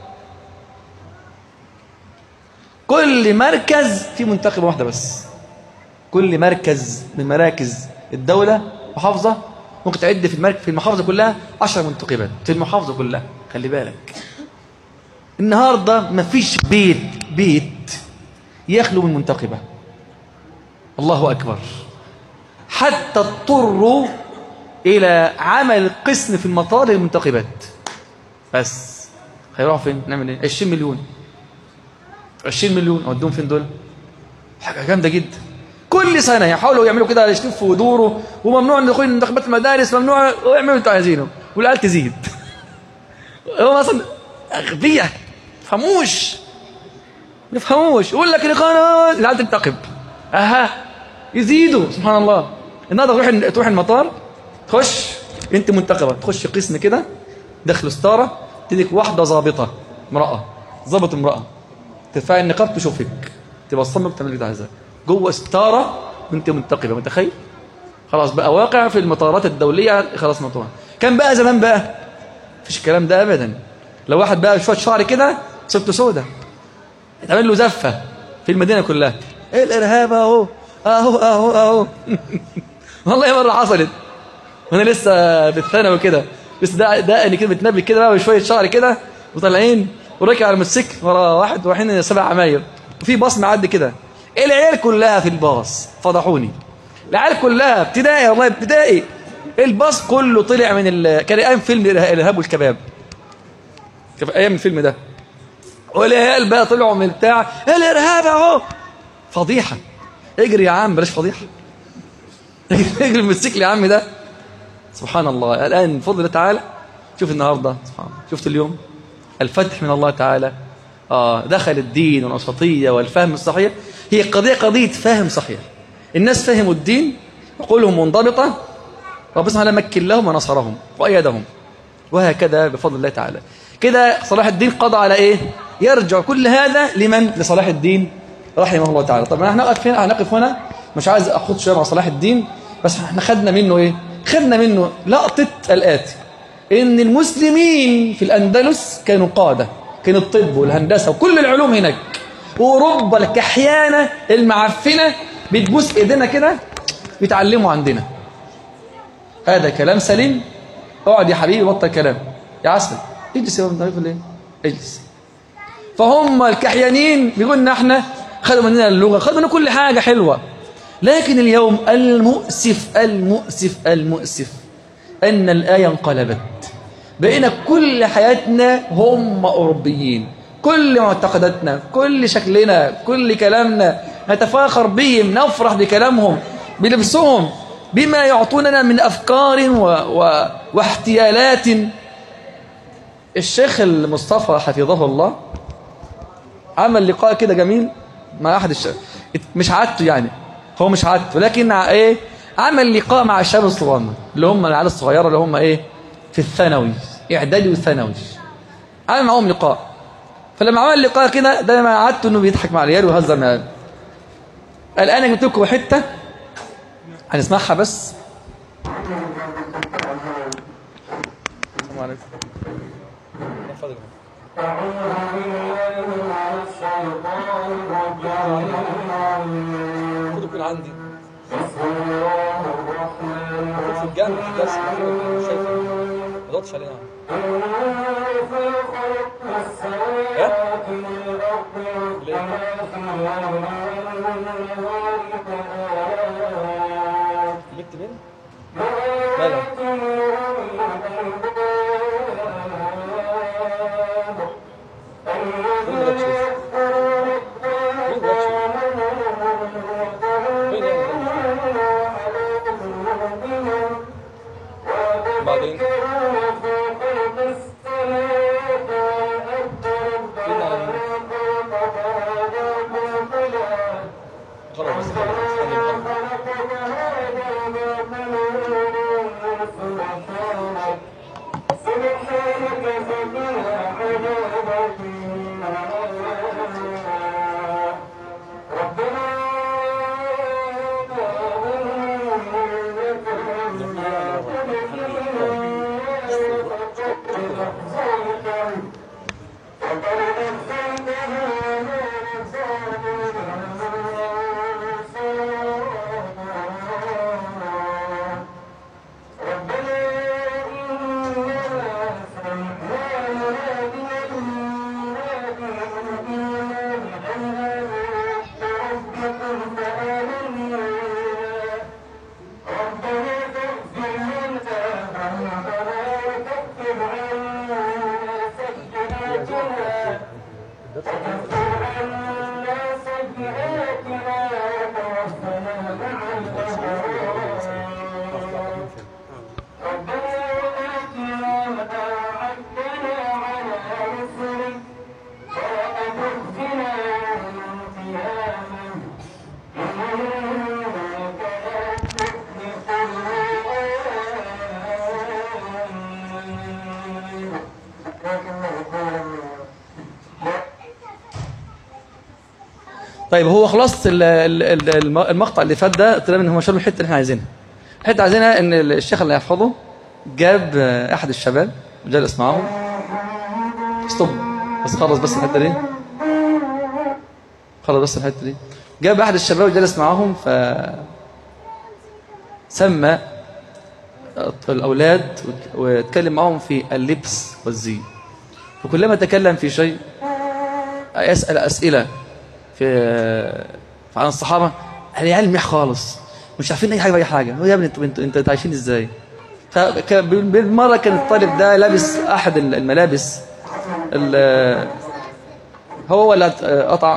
كل مركز في منتخب واحدة بس كل مركز من مراكز الدولة محافظة ممكن تعد في المركز في المحافظة كلها 10 منتخبات في المحافظة كلها خلي بالك النهاردة ما فيش بيت بيت يخلو من منتخبة الله أكبر حتى اضطروا إلى عمل قسم في المطار للمنتخبات بس هيروحوا فين نعمل ايه 20 مليون 20 مليون اوديهم فين دول حاجه جامده جدا كل سنه يحاولوا يعملوا كده يشتفوا ودوروا وممنوع ان دخول انتخابات المدارس ممنوع ويعملوا اللي انتوا عايزينه والعيال تزيد هو اصلا اغبياء فهموش يفهموش يقول لك القناه العيال تنتقب اها يزيدوا سبحان الله النهارده تروح تروح المطار تخش انت منتخبه تخش قسم كده دخل ستاره تديك واحده ظابطه امراه ظابط امراه ترفعي النقاب تشوفك تبقى تصمم تعمل اللي عايزاه جوه ستاره وانت منتقبه متخيل خلاص بقى واقع في المطارات الدوليه خلاص مطار كان بقى زمان بقى مفيش الكلام ده ابدا لو واحد بقى شويه شعر كده صبته سودا يتعمل له زفه في المدينه كلها ايه الارهاب اهو اهو اهو اهو والله مره حصلت وانا لسه في الثانوي كده بس ده ده اني كده متنبي كده بقى وشويه شعر كده وطالعين وراكب على الموتوسيكل ورا واحد رايحين سبع عماير وفي باص معدي كده العيال كلها في الباص فضحوني العيال كلها ابتدائي والله ابتدائي الباص كله طلع من ال... كان ايام فيلم الارهاب والكباب كان ايام الفيلم ده والعيال بقى طلعوا من بتاع الارهاب اهو فضيحه اجري يا عم بلاش فضيحه اجري الموتوسيكل يا عم ده سبحان الله الان بفضل الله تعالى شوف النهارده سبحان الله شفت اليوم الفتح من الله تعالى آه دخل الدين والوسطية والفهم الصحيح هي قضية قضية فهم صحيح الناس فهموا الدين عقولهم منضبطة ربنا سبحانه مكن لهم ونصرهم وأيدهم وهكذا بفضل الله تعالى كده صلاح الدين قضى على إيه يرجع كل هذا لمن لصلاح الدين رحمه الله تعالى طبعا احنا نقف هنا هنقف هنا مش عايز اخد شويه مع صلاح الدين بس احنا خدنا منه ايه خدنا منه لقطه الاتي ان المسلمين في الاندلس كانوا قاده كان الطب والهندسه وكل العلوم هناك واوروبا الكحيانه المعفنه بتبوس ايدينا كده بيتعلموا عندنا هذا كلام سليم اقعد يا حبيبي بطل كلام يا عسل اجلس يا ابن ليه اجلس فهم الكحيانين بيقولنا احنا خدوا مننا اللغه خدوا مننا كل حاجه حلوه لكن اليوم المؤسف المؤسف المؤسف ان الايه انقلبت بقينا كل حياتنا هم اوروبيين كل معتقداتنا كل شكلنا كل كلامنا نتفاخر بهم نفرح بكلامهم بلبسهم بما يعطوننا من أفكار و... و... واحتيالات الشيخ المصطفى حفظه الله عمل لقاء كده جميل مع أحد الشباب مش عادته يعني هو مش عادته لكن ايه عمل لقاء مع الشباب الصغير اللي هم العيال الصغيره اللي هم ايه في الثانوي اعدادي وثانوي عمل معاهم لقاء فلما عمل لقاء كده ده ما قعدت انه بيضحك مع العيال ويهزر معاهم الان جبت لكم حته هنسمعها بس السلام عليكم المفروض يكون عندي المفروض في الجامع في الدرس مش شايف ما ضغطش علينا ايه؟ ليه؟ بنت مين؟ مالها؟ مين ما جاتش لسه؟ مين ما جاتش لسه؟ مين يعني؟ بعدين مين على مين؟ خلاص بس خلاص استنى خلاص. طيب هو خلاص ال- ال- ال- الم- المقطع اللي فات ده طلع ان هم شالوا الحته اللي احنا عايزينها الحته اللي عايزينها ان الشيخ اللي هيحفظه جاب آه، احد الشباب جلس معاهم ستوب بس خلص بس الحته دي خلص بس الحته دي جاب احد الشباب وجلس معاهم ف سمى الاولاد وت- واتكلم معاهم في اللبس والزي فكلما تكلم في شيء يسال اسئله في عن الصحابه العيال ميح خالص مش عارفين اي حاجه باي حاجه هو يا ابني انتوا انتوا انتوا عايشين ازاي فبالمره كان الطالب ده لابس احد الملابس ال- هو اللي قطع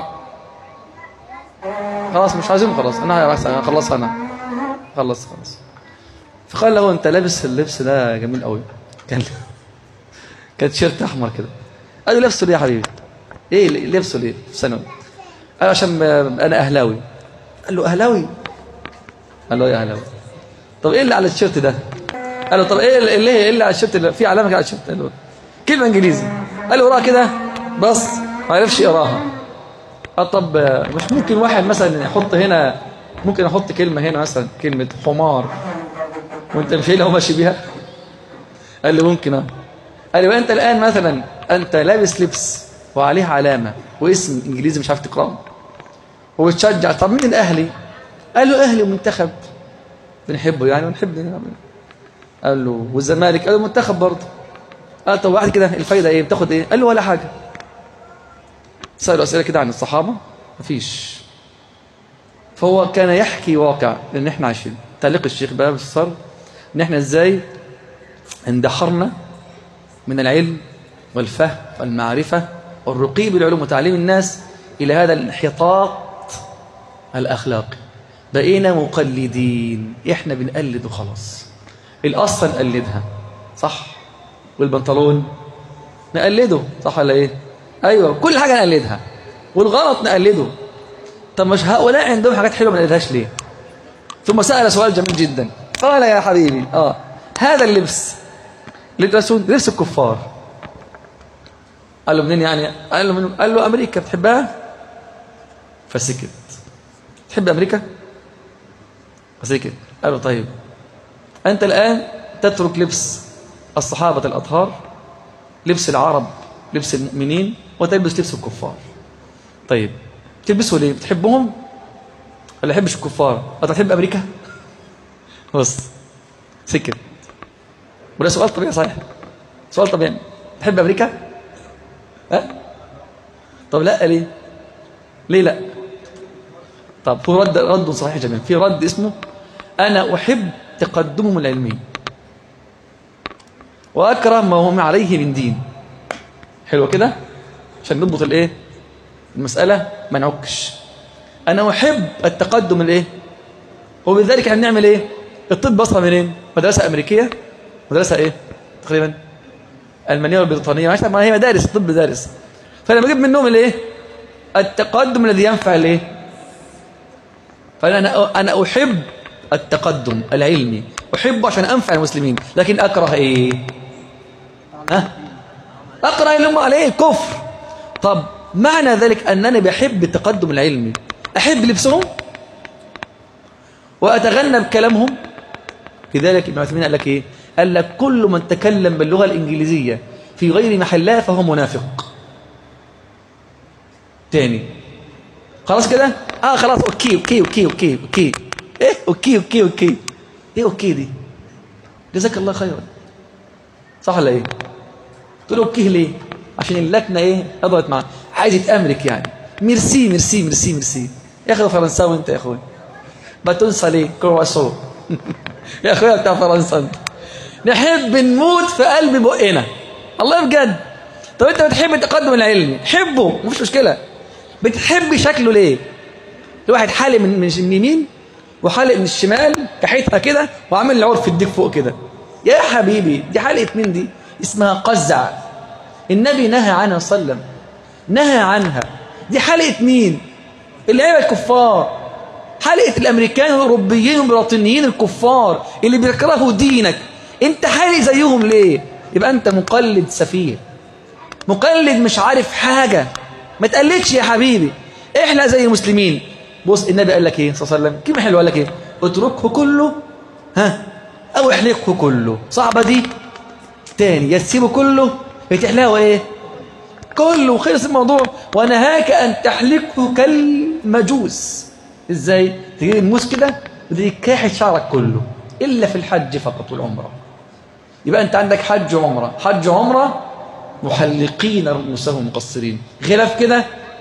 خلاص مش عايزين خلاص انا بس هخلصها انا خلص خلاص فقال له انت لابس اللبس ده جميل قوي كان كان تيشيرت احمر كده قال له لبسه ليه يا حبيبي ايه لبسه ليه في ثانوي قال عشان انا اهلاوي قال له اهلاوي قال له ايه اهلاوي طب ايه اللي على التيشيرت ده قال له طب ايه اللي ايه اللي على التيشيرت اللي في علامه كده على التيشيرت قال له كلمه انجليزي قال له وراها كده بص ما عرفش يقراها قال طب مش ممكن واحد مثلا يحط هنا ممكن احط كلمه هنا مثلا كلمه حمار وانت مش هي اللي هو ماشي بيها قال لي ممكن اه قال لي وانت الان مثلا انت لابس لبس وعليه علامة واسم إنجليزي مش عارف تقرأه وبتشجع طب مين الأهلي قال له أهلي ومنتخب بنحبه يعني ونحب قال له والزمالك قال له منتخب برضه قال طب واحد كده الفايدة ايه بتاخد ايه قال له ولا حاجة سألوا أسئلة كده عن الصحابة مفيش فهو كان يحكي واقع ان احنا عايشين تعليق الشيخ بقى بالصر ان احنا ازاي اندحرنا من العلم والفهم والمعرفة والرقي بالعلوم وتعليم الناس إلى هذا الانحطاط الأخلاقي بقينا مقلدين احنا بنقلد وخلاص القصة نقلدها صح والبنطلون نقلده صح ولا ايه ايوه كل حاجة نقلدها والغلط نقلده طب مش هؤلاء عندهم حاجات حلوه ما نقلدهاش ليه ثم سأل سؤال جميل جدا قال يا حبيبي اه هذا اللبس اللي تلبسون لبس الكفار قال له منين يعني قال له من قال له امريكا بتحبها فسكت تحب امريكا فسكت قال له طيب انت الان تترك لبس الصحابه الاطهار لبس العرب لبس المؤمنين وتلبس لبس الكفار طيب تلبسوا ليه بتحبهم ولا يحبش الكفار انت تحب امريكا بص سكت وده سؤال طبيعي صحيح سؤال طبيعي تحب امريكا ها طب لا ليه ليه لا طب في رد رد صحيح جميل في رد اسمه انا احب تقدمهم العلمي واكره ما هم عليه من دين حلو كده عشان نضبط الايه المساله ما نعكش انا احب التقدم الايه وبذلك احنا بنعمل ايه الطب بصره منين مدرسه امريكيه مدرسه ايه تقريبا المانيه والبريطانيه عشان ما هي مدارس الطب مدارس فانا بجيب منهم الايه التقدم الذي ينفع الايه فانا انا احب التقدم العلمي احبه عشان انفع المسلمين لكن اكره ايه ها اكره اللي هم عليه كفر طب معنى ذلك انني بحب التقدم العلمي احب لبسهم واتغنى بكلامهم لذلك ابن عثيمين قال لك ايه قال لك كل من تكلم باللغه الانجليزيه في غير محلها فهو منافق تاني خلاص كده اه خلاص اوكي اوكي اوكي اوكي اوكي ايه اوكي اوكي اوكي ايه اوكي دي جزاك الله خيرا صح ولا ايه تقول اوكي ليه عشان اللكنه ايه قضت معاه عايز يتامرك يعني ميرسي ميرسي ميرسي ميرسي يا اخي فرنساوي انت يا اخوي ما تنسى ليه كرواسون يا اخويا بتاع فرنسا انت نحب نموت في قلب بقنا الله بجد طب انت بتحب التقدم العلمي حبه مفيش مشكله بتحب شكله ليه الواحد حالق من من اليمين وحالق من الشمال كحيتها كده وعامل العور في الديك فوق كده يا حبيبي دي حلقه مين دي اسمها قزع النبي نهى عنها صلى الله عليه وسلم نهى عنها دي حلقه مين اللعيبه الكفار حلقه الامريكان والاوروبيين والبريطانيين الكفار اللي بيكرهوا دينك انت حالق زيهم ليه يبقى انت مقلد سفيه مقلد مش عارف حاجه ما تقلدش يا حبيبي احنا زي المسلمين بص النبي قال لك ايه صلى الله عليه وسلم كلمه حلوه قال لك ايه اتركه كله ها او احلقه كله صعبه دي تاني يا تسيبه كله يا تحلقه ايه كله خلص الموضوع ونهاك ان تحلقه كالمجوس ازاي تجيب الموس كده وتجيب كاحل شعرك كله الا في الحج فقط والعمره يبقى انت عندك حج وعمره حج وعمره محلقين رؤوسهم مقصرين غلاف كده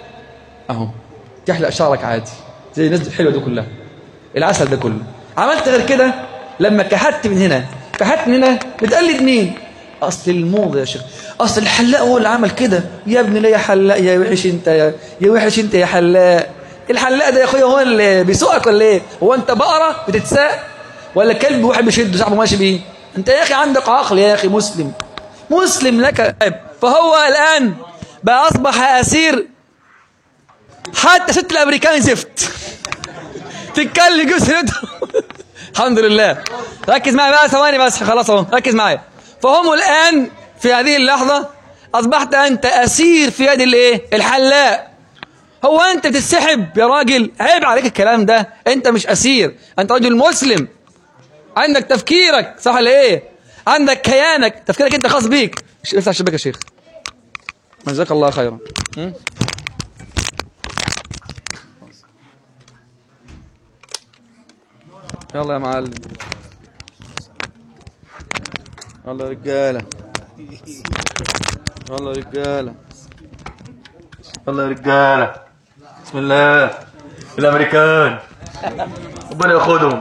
اهو تحلق شعرك عادي زي الناس الحلوه دي كلها العسل ده كله عملت غير كده لما كحت من هنا كحت من هنا بتقلد مين اصل الموضه يا شيخ اصل الحلاق هو اللي عمل كده يا ابني ليه يا حلاق يا وحش انت يا, يا وحش انت يا حلاق الحلاق ده يا اخويا هو اللي بيسوقك ولا ايه هو انت بقره بتتساق ولا كلب واحد بيشد صاحبه ماشي بيه انت يا اخي عندك عقل يا اخي مسلم مسلم لك فهو الان بقى اصبح اسير حتى ست الامريكان زفت تتكلم جوز الحمد لله ركز معايا بقى ثواني بس خلاص اهو ركز معايا فهم الان في هذه اللحظه اصبحت انت اسير في يد الايه الحلاق هو انت بتتسحب يا راجل عيب عليك الكلام ده انت مش اسير انت راجل مسلم عندك تفكيرك صح ولا ايه عندك كيانك تفكيرك انت خاص بيك افتح الشباك يا شيخ جزاك الله خيرا م? يلا يا معلم يلا يا رجاله يلا يا رجاله يلا يا رجاله بسم الله الامريكان ربنا ياخدهم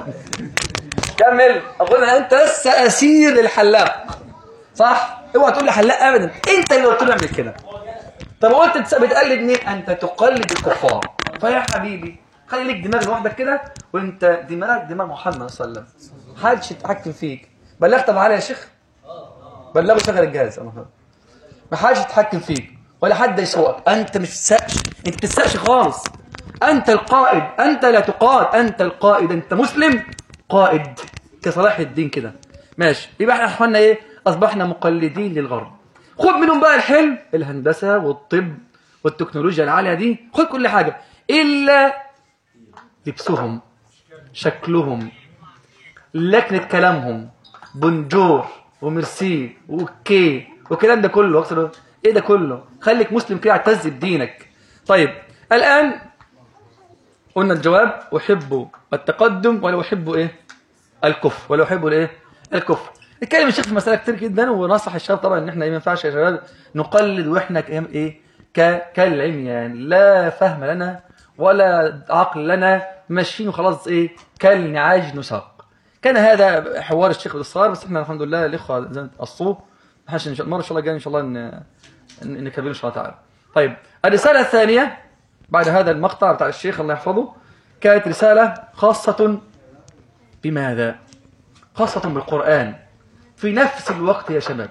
كمل اقول انت لسه اسير للحلاق صح اوعى تقول لي حلاق ابدا انت اللي قلت له اعمل كده طب قلت تس- بتقلد مين انت تقلد الكفار فيا حبيبي خلي لك دماغ لوحدك كده وانت دماغك دماغ محمد صلى الله عليه وسلم محدش يتحكم فيك بلغت ابو علي يا شيخ بلغه شغل الجهاز الله يخليك. ما حدش يتحكم فيك ولا حد يسوقك انت مش تسقش انت تسقش خالص انت القائد انت لا تقاد انت القائد انت مسلم قائد كصلاح الدين كده ماشي يبقى احنا اخوانا ايه اصبحنا مقلدين للغرب خد منهم بقى الحلم الهندسه والطب والتكنولوجيا العاليه دي خد كل حاجه الا لبسهم شكلهم لكنة كلامهم بونجور وميرسي واوكي والكلام ده كله اقصد ايه ده كله خليك مسلم كده اعتز بدينك طيب الان قلنا الجواب احب التقدم ولا احب ايه الكفر ولا احب الايه الكفر اتكلم الشيخ في مساله كتير جدا ونصح الشباب طبعا ان احنا إيه ما ينفعش يا شباب نقلد واحنا ك- ايه ك كالعميان لا فهم لنا ولا عقل لنا ماشيين وخلاص ايه كالنعاج نساق كان هذا حوار الشيخ بالاصرار بس احنا الحمد لله الاخوه زي ما قصوه احنا ان شاء المره ان شاء الله الجايه ان شاء الله ان ان نكمل ان شاء الله تعالى طيب الرساله الثانيه بعد هذا المقطع بتاع الشيخ الله يحفظه كانت رساله خاصه بماذا خاصة بالقرآن في نفس الوقت يا شباب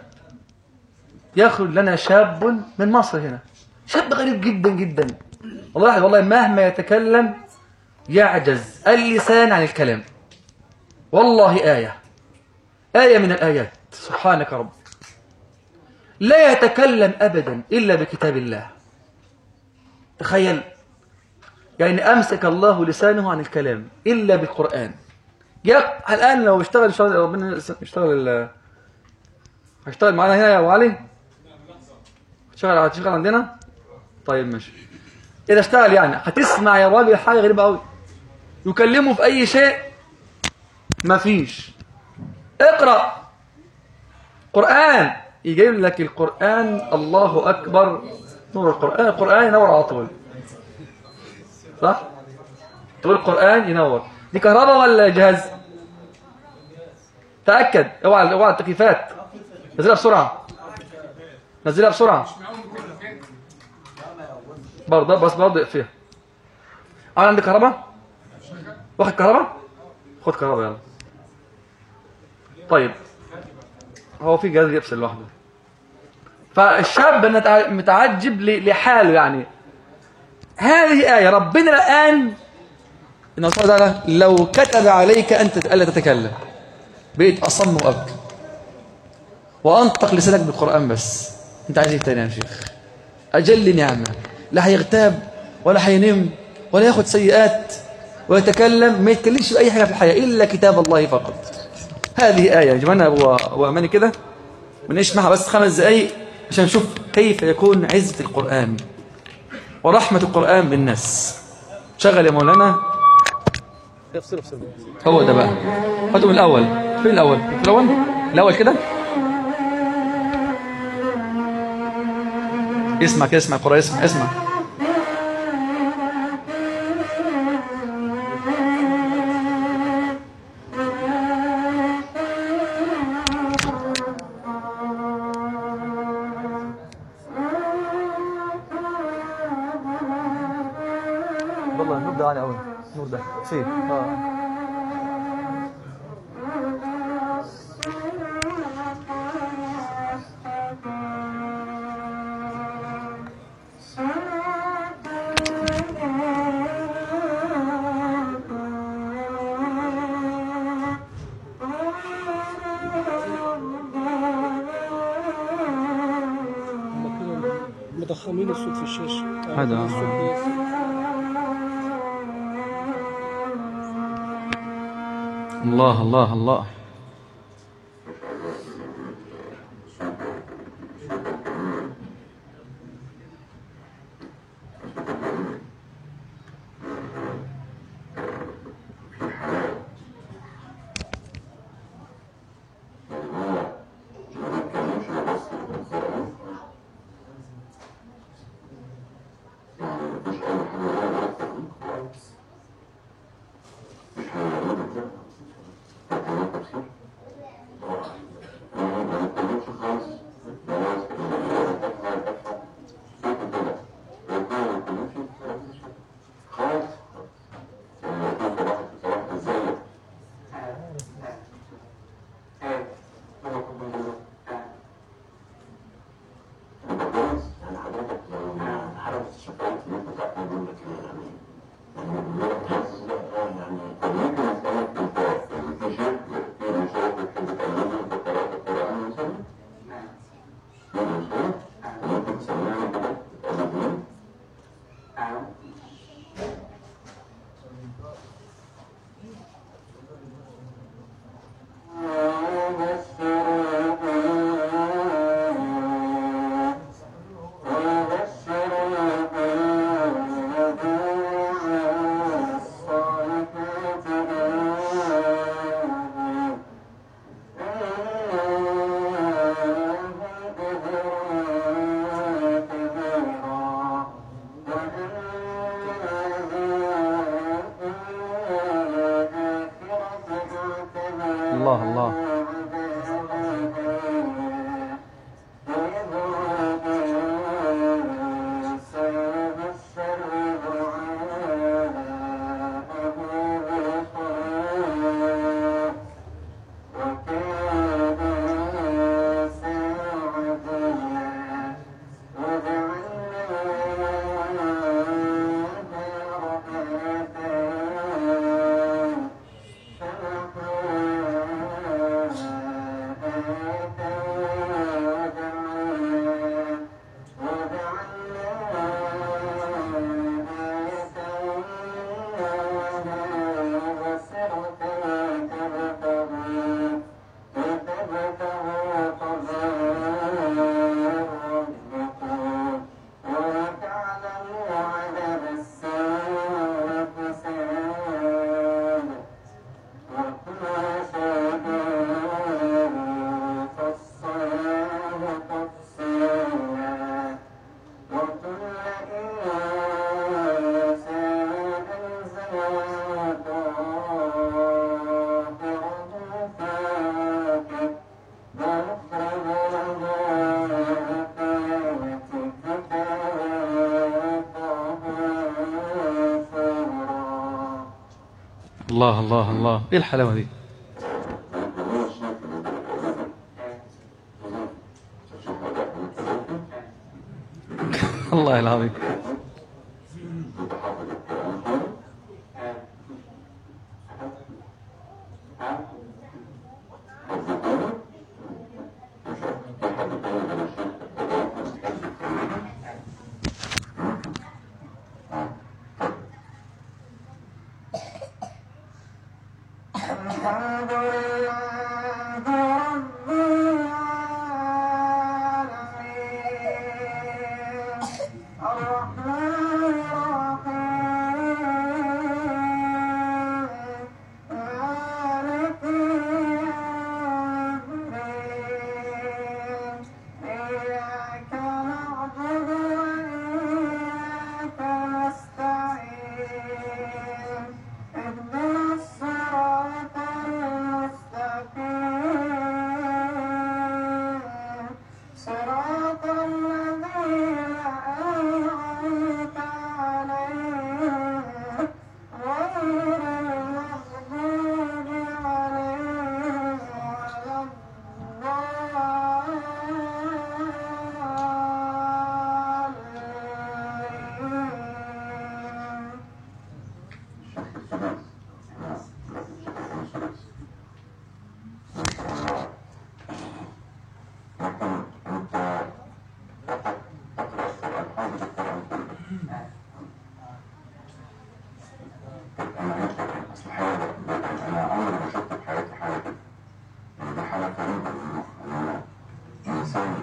يخرج لنا شاب من مصر هنا شاب غريب جدا جدا والله والله مهما يتكلم يعجز اللسان عن الكلام والله آية آية من الآيات سبحانك رب لا يتكلم أبدا إلا بكتاب الله تخيل يعني أمسك الله لسانه عن الكلام إلا بالقرآن يا الآن لو اشتغل اشتغل ربنا يشتغل ال- هيشتغل معانا هنا يا أبو علي هتشتغل هتشتغل عندنا طيب ماشي إذا اشتغل يعني هتسمع يا راجل حاجة غريبة أوي يكلمه في أي شيء مفيش اقرأ قرآن يجيب لك القرآن الله أكبر نور القرآن القرآن ينور على طول صح؟ تقول القرآن ينور دي كهرباء ولا جهاز؟ تأكد اوعى اوعى التكييفات نزلها بسرعة نزلها بسرعة برضه بس برضه اقفيها أنا عندي كهرباء؟ واخد كهرباء؟ خد كهرباء يلا طيب هو في جهاز يفصل لوحده فالشاب نتع- متعجب ل- لحاله يعني هذه آية ربنا الآن إن الله تعالى لو كتب عليك أن تت- ألا تتكلم بقيت أصم وأبكى وأنطق لسانك بالقرآن بس أنت عايز إيه تاني يا شيخ أجل نعمة لا هيغتاب ولا هينم ولا ياخد سيئات ويتكلم ما يتكلمش بأي حاجة في الحياة إلا كتاب الله فقط هذه آية يا جماعة أبو, أبو أماني كده ونسمعها بس خمس دقايق عشان نشوف كيف يكون عزة القرآن ورحمة القرآن بالناس شغل يا مولانا افصل افصل هو ده بقى هاتوا من الأول فين الأول في الأول الأول كده اسمع كده اسمع القرآن اسمع اسمع والله النور ده عالي قوي النور ده فين اه هم كده مضخمين الصوت في الشاشه هذا. الصوت بي- الله الله الله الله الله الله الله الله ايه الحلاوه دي الله العظيم الحمد لله رب العالمين الرحمن الرحيم مالك يوم الدين إياك نعبد وإياك نستعين اهدنا الصراط المستقيم صراط الذين أنعمت عليهم غير المغضوب عليهم ولا الضالين انا عمري ما شفت في حياتي حاجه كده يعني دي حاجه غريبه ان انا انسان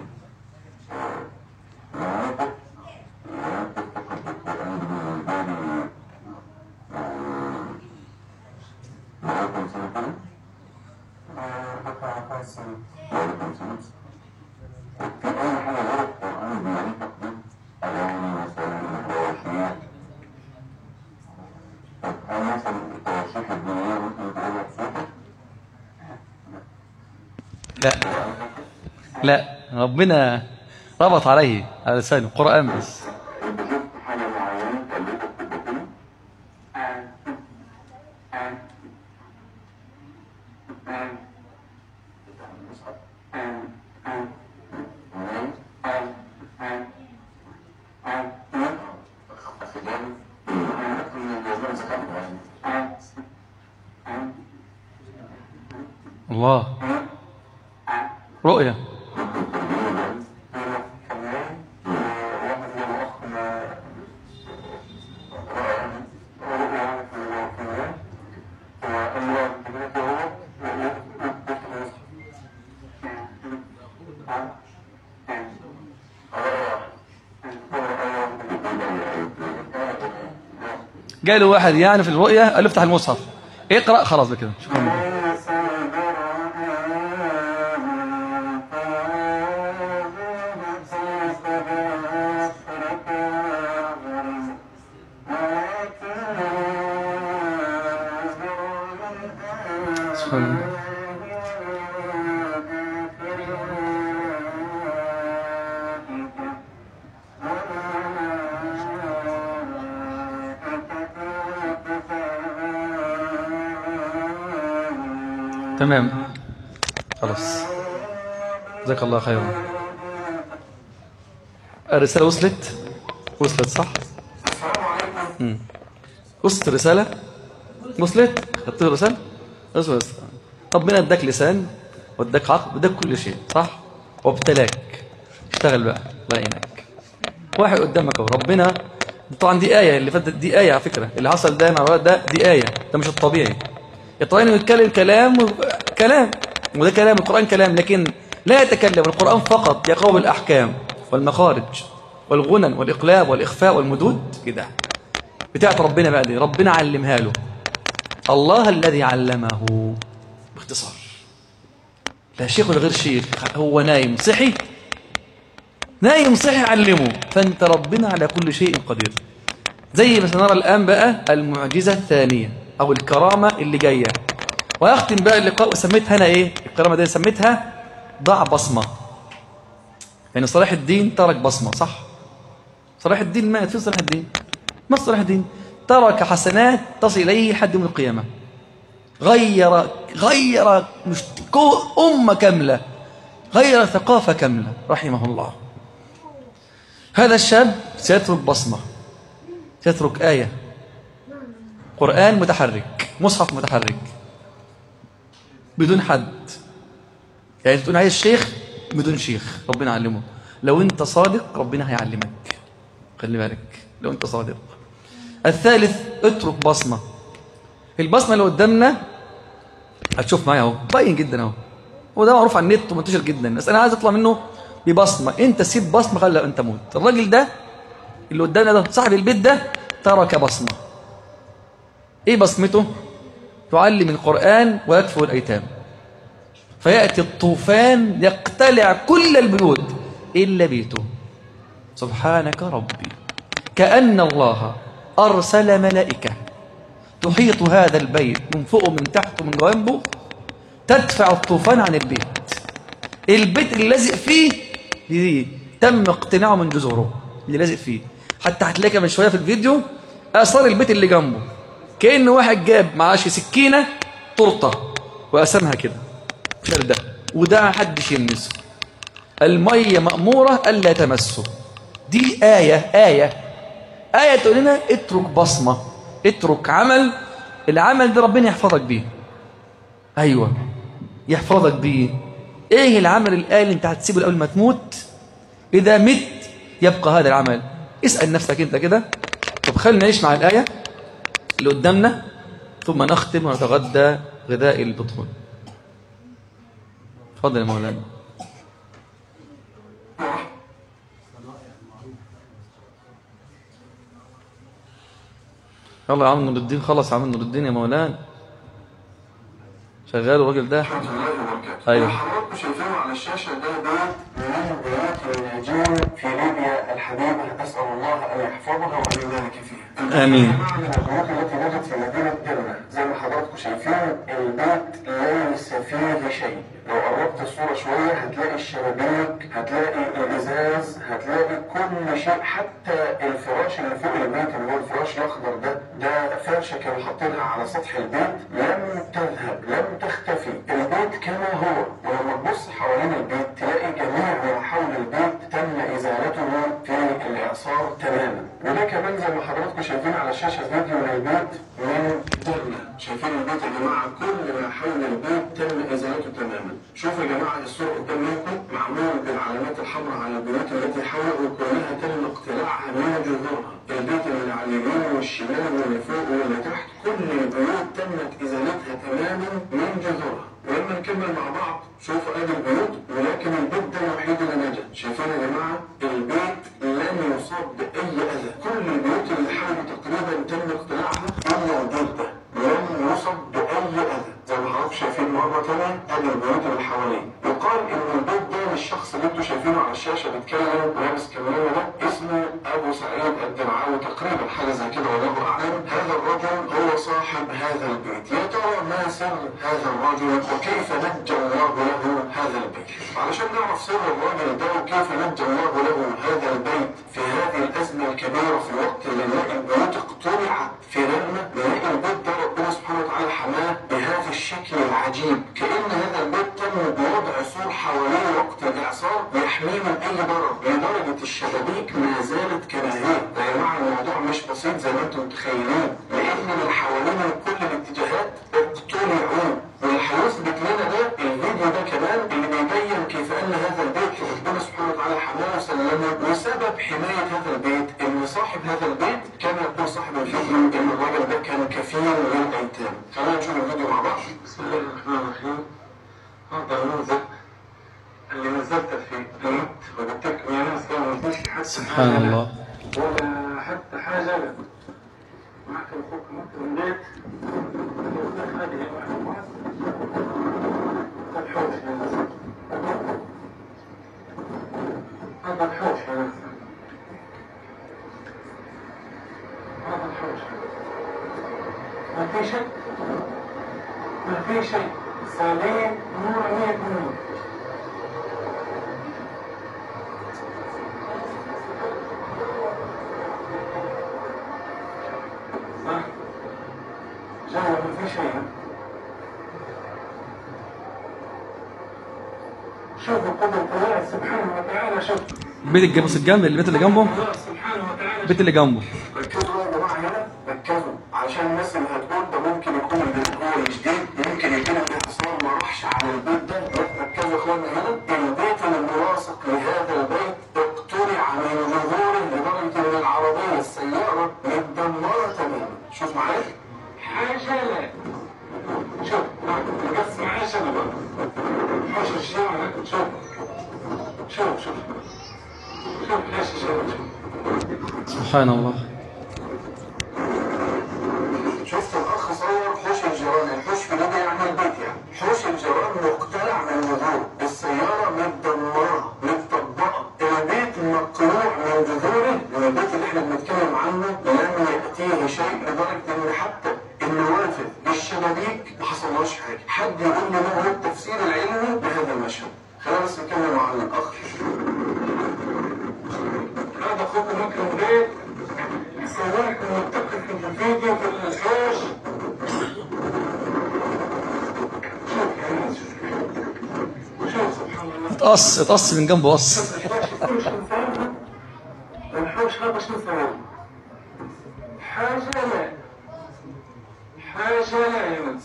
مواقف مواقف فقط القران دي بالنسبه لي يعني بقالي كام سنه كده؟ بقالي كام سنه؟ في اي حاجه غير القران بيعرفك دي اغاني مثلا رواشيات طب هل مثلا التواشيح الدينيه ممكن تقولها بصوتك؟ لا لا ربنا ربط عليه على لسانه قرآن بس انت شفت حاجه معينه خليتك تبقى كده؟ الله رؤية جاء له واحد يعني في الرؤية قال له افتح المصحف اقرأ خلاص ده كده شكرا سبحان الله. تمام خلاص جزاك الله خيرا الرسالة وصلت وصلت صح مم. وصلت الرسالة وصلت خدت الرسالة وصلت ربنا اداك لسان واداك عقل واداك كل شيء صح وابتلاك اشتغل بقى الله يعينك واحد قدامك اهو ربنا طبعا دي آية اللي فاتت دي آية على فكرة اللي حصل ده مع الولد ده دي آية ده مش الطبيعي الطبيعي انه يتكلم كلام و... كلام وده كلام القرآن كلام لكن لا يتكلم القرآن فقط يقوم بالأحكام والمخارج والغنن والإقلاب والإخفاء والمدود كده بتاعت ربنا بقى دي ربنا علمها له الله الذي علمه باختصار لا شيخ ولا غير شيخ هو نايم صحي نايم صحي علمه فانت ربنا على كل شيء قدير زي ما سنرى الآن بقى المعجزة الثانية أو الكرامة اللي جاية وأختم بقى اللقاء وسميتها أنا إيه الكرامة دي سميتها ضع بصمة يعني صلاح الدين ترك بصمة صح صلاح الدين مات فين صلاح الدين ما صلاح الدين ترك حسنات تصل إليه حد يوم القيامة غير غير مش كو- أمة كاملة غير ثقافة كاملة رحمه الله هذا الشاب سيترك بصمة سيترك آية قرآن متحرك مصحف متحرك بدون حد يعني تقول عايز شيخ بدون شيخ ربنا علمه لو انت صادق ربنا هيعلمك خلي بالك لو انت صادق الثالث اترك بصمة البصمة اللي قدامنا هتشوف معايا اهو باين جدا اهو وده معروف على النت ومنتشر جدا بس انا عايز اطلع منه ببصمة انت سيب بصمة خلي انت موت الراجل ده اللي قدامنا ده صاحب البيت ده ترك بصمة ايه بصمته تعلم القرآن ويكفر الأيتام فيأتي الطوفان يقتلع كل البيوت إلا بيته سبحانك ربي كأن الله أرسل ملائكة تحيط هذا البيت من فوق ومن تحت ومن جوانبه تدفع الطوفان عن البيت البيت اللي لازق فيه دي تم اقتناعه من جذوره اللي لازق فيه حتى هتلاقي من شويه في الفيديو اثار البيت اللي جنبه كأن واحد جاب معاش سكينه طرطه وقسمها كده شردة وده محدش يلمسه المية مأمورة ألا تمسه دي آية آية آية تقول لنا اترك بصمة اترك عمل العمل ده ربنا يحفظك بيه أيوة يحفظك بيه ايه العمل الآية اللي انت هتسيبه قبل ما تموت إذا مت يبقى هذا العمل اسأل نفسك انت كده طب خلينا نعيش مع الآية اللي قدامنا ثم نختم ونتغدى غذاء البطون اتفضل يا مولانا يلا يا عم نور الدين خلص يا عم نور الدين يا مولانا شغال الراجل ده ورحمة الله وبركاته. أيوة. حضراتكم شايفينه على الشاشة ده بيت من بيوت الناجين في ليبيا الحبيبة أسأل الله أن يحفظها وأن يبارك فيها. آمين. جماعة من البيوت التي وجدت في مدينة درنا زي ما حضراتكم شايفين البيت ليس فيه شيء. لو قربت الصورة شوية هتلاقي الشبابيك هتلاقي الإزاز هتلاقي كل شيء حتى الفراش اللي فوق البيت اللي هو الفراش الأخضر ده ده فرشة كانوا حاطينها على سطح البيت لم تذهب لم تختفي البيت كما هو ولما تبص حوالين البيت تلاقي جميع ما حول البيت تم إزالته في الإعصار تماما وده كمان زي ما حضراتكم شايفين على الشاشة فيديو للبيت من درنا شايفين البيت يا جماعة كل ما حول البيت تم إزالته تماما شوفوا يا جماعة الصورة قدام منكم معمول بالعلامات الحمراء على البيوت التي حوله وكلها تم اقتلاعها من جذورها البيت اللي على اليمين والشمال واللي فوق واللي تحت كل البيوت تمت إزالتها تماما من جذورها ولما نكمل مع بعض شوفوا ادي البيوت ولكن البيت ده الوحيد اللي نجا شايفين يا جماعه البيت لم يصاب باي اذى كل البيوت اللي حوله تقريبا تم اقتلاعها الا البيت ده لم يصب باي اذى زي ما حضراتكم شايفين مره ثانيه ادي البيوت اللي حواليه يقال ان البيت ده الشخص اللي انتم شايفينه على الشاشه بيتكلم لابس كاميرا ده اسمه ابو سعيد الدمعاوي تقريبا حاجه زي كده والله اعلم هذا الرجل هو صاحب هذا البيت يا ترى ما سر هذا الرجل وكيف نجى الله له هذا البيت علشان نعرف سر الرجل ده وكيف نجى الله له هذا البيت في هذه الازمه الكبيره في الوقت اللي نلاقي البيوت اقتلعت في رمه نلاقي البيت ده ربنا سبحانه وتعالى حماه بهذه الشكل العجيب كأن هذا البيت تم بوضع سور حواليه وقت الإعصار يحميه من أي ضرر لدرجة الشبابيك ما زالت كما هي يا جماعة الموضوع مش بسيط زي ما انتم متخيلين لأن من حوالينا من كل الاتجاهات اقتلعوا واللي هيثبت لنا ده الفيديو ده كمان اللي بيبين كيف ان هذا البيت ربنا سبحانه وتعالى حماه وسلمه وسبب حمايه هذا البيت ان صاحب هذا البيت كما يقول صاحب الفيديو ان الراجل ده كان كفيل للايتام. خلينا نشوف الفيديو مع بعض. بسم الله الرحمن الرحيم. هذا المنظر اللي نزلت في النت وقلت لكم يا ناس ما فيش حتى سبحان الله ولا حتى حاجه معكم اخوكم اكثر من بيت هذه واحد الحوش يا ناس هذا الحوش يا ناس هذا الحوش ما في شيء ما في شيء سليم نور مية نور صح جوا ما في شيء شوفوا قدرة الله سبحانه وتعالى شوف البيت اللي بص الجنب البيت اللي جنبه الله سبحانه وتعالى البيت اللي جنبه ركزوا يا جماعه هنا ركزوا عشان الناس اللي هتقول ده ممكن يكون البيت هو جديد ممكن يكون الاتصال ما راحش على البيت ده ركزوا يا اخوانا هنا البيت الملاصق لهذا البيت اقتلع من ظهوره لدرجه ان العربيه السياره متدمره تماما شوف معايا حاجه لا شوف بس معايا انا بقى حوش الشارع شوف شوف شوف شوف ليش شوف شوف سبحان الله شفت الاخ صور حوش الجيران الحوش في ليبيا يعني البيت يعني حوش الجيران مقتلع من جذور السياره متدمره متطبقه البيت مقلوع من جذوره من البيت اللي احنا بنتكلم عنه لم ياتيه شيء لدرجه ان حتى النوافذ بالشبابيك ما حصلهاش حاجه حد يقول لي ما هو التفسير العلمي لهذا المشهد خلينا بس نتكلم مع الاخ هذا اخوكم مكرم بيت سواء متفق في الفيديو في الحوش شوف يا ناس شوف شوف سبحان الله اتقص اتقص من جنبه قص شوف الحوش شو مسوي الحوش هذا شو مسوي حاجة لا حاجة لا يا ناس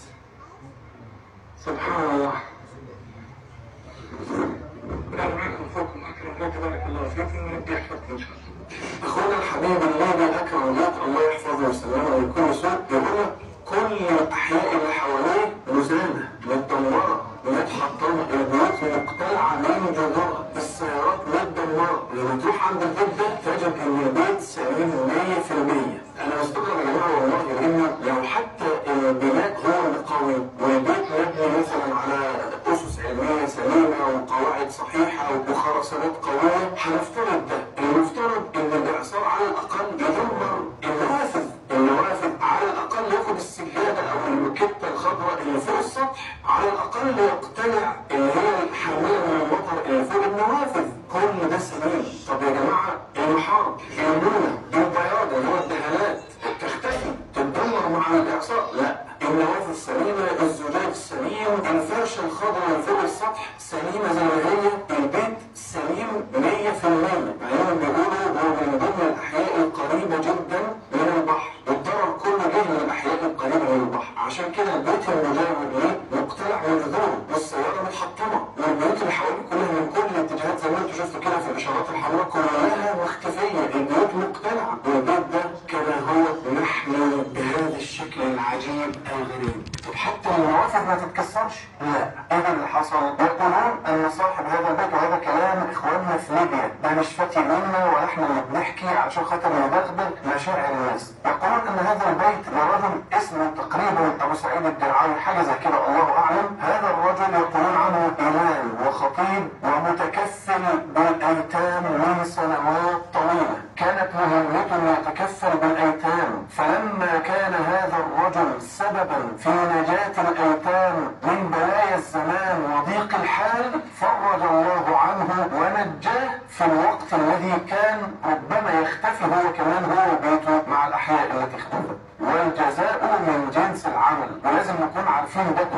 سبحان الله كان معكم اخوكم اكرم الله تبارك الله فيكم وربي يحفظكم ان شاء الله اخونا الحبيب الذي اكرم الله الله يحفظه ويسلمه من كل سوء يقول لك كل الاحياء اللي حواليه مزانه متدمره متحطمه البيوت مقتلعه من جذورها السيارات متدمره لما تروح عند البيت ده تجد ان البيت سليم 100% انا مستغرب يا جماعه والله لان لو حتى البناء هو اللي قوي والبيت مبني مثلا على اسس علميه سليمه وقواعد صحيحه وخرسانات قويه هنفترض ده المفترض ان الاعصار على الاقل يدمر النوافذ النوافذ على الاقل ياخد السجاده او المكته الخضراء اللي فوق السطح على الاقل يقتلع اللي هي الحامله من المطر اللي فوق النوافذ كل ده سليم طب يا جماعه المحار النونه البياض اللي هو الدهانات تختفي تتدمر مع الاعصار لا النوافذ سليمه الزجاج سليم الفرشه الخضراء اللي فوق السطح سليمه زي ما هي البيت سليم 100% بعدين بيقولوا هو من ضمن الاحياء القريبه جدا من البحر والضرر كله جه من الاحياء القريبه من البحر عشان كده البيت المجاور ليه مقتلع من جذوره والسياره متحطمه والبيوت اللي حواليه كلها من كل الاتجاهات زي ما انتم شفتوا كده في الاشارات الحمراء كلها مختفيه البيوت مقتلعه والبيت ده كما هو محمي بهذا الشكل العجيب الغريب طب حتى النوافذ ما تتكسرش لا ايه اللي حصل يقولون ان صاحب هذا البيت وهذا كلام اخواننا في ليبيا ده مش فاتي منا ولا احنا اللي بنحكي عشان خاطر ندغدغ مشاعر الناس يقولون ان هذا البيت لرجل اسمه تقريبا ابو سعيد الدرعاوي حاجه زي كده الله اعلم هذا الرجل يقولون عنه امام وخطيب ومتكفل بالايتام من سنوات طويله كانت مهمته يتكفل بالايتام فلما كان هذا الرجل سببا في نجاه الايتام من بلايا الزمان وضيق الحال فرج الله عنه ونجاه في الوقت الذي كان ربما يختفي هو كمان هو وبيته مع الاحياء التي اختفت والجزاء من جنس العمل ولازم نكون عارفين ده كويس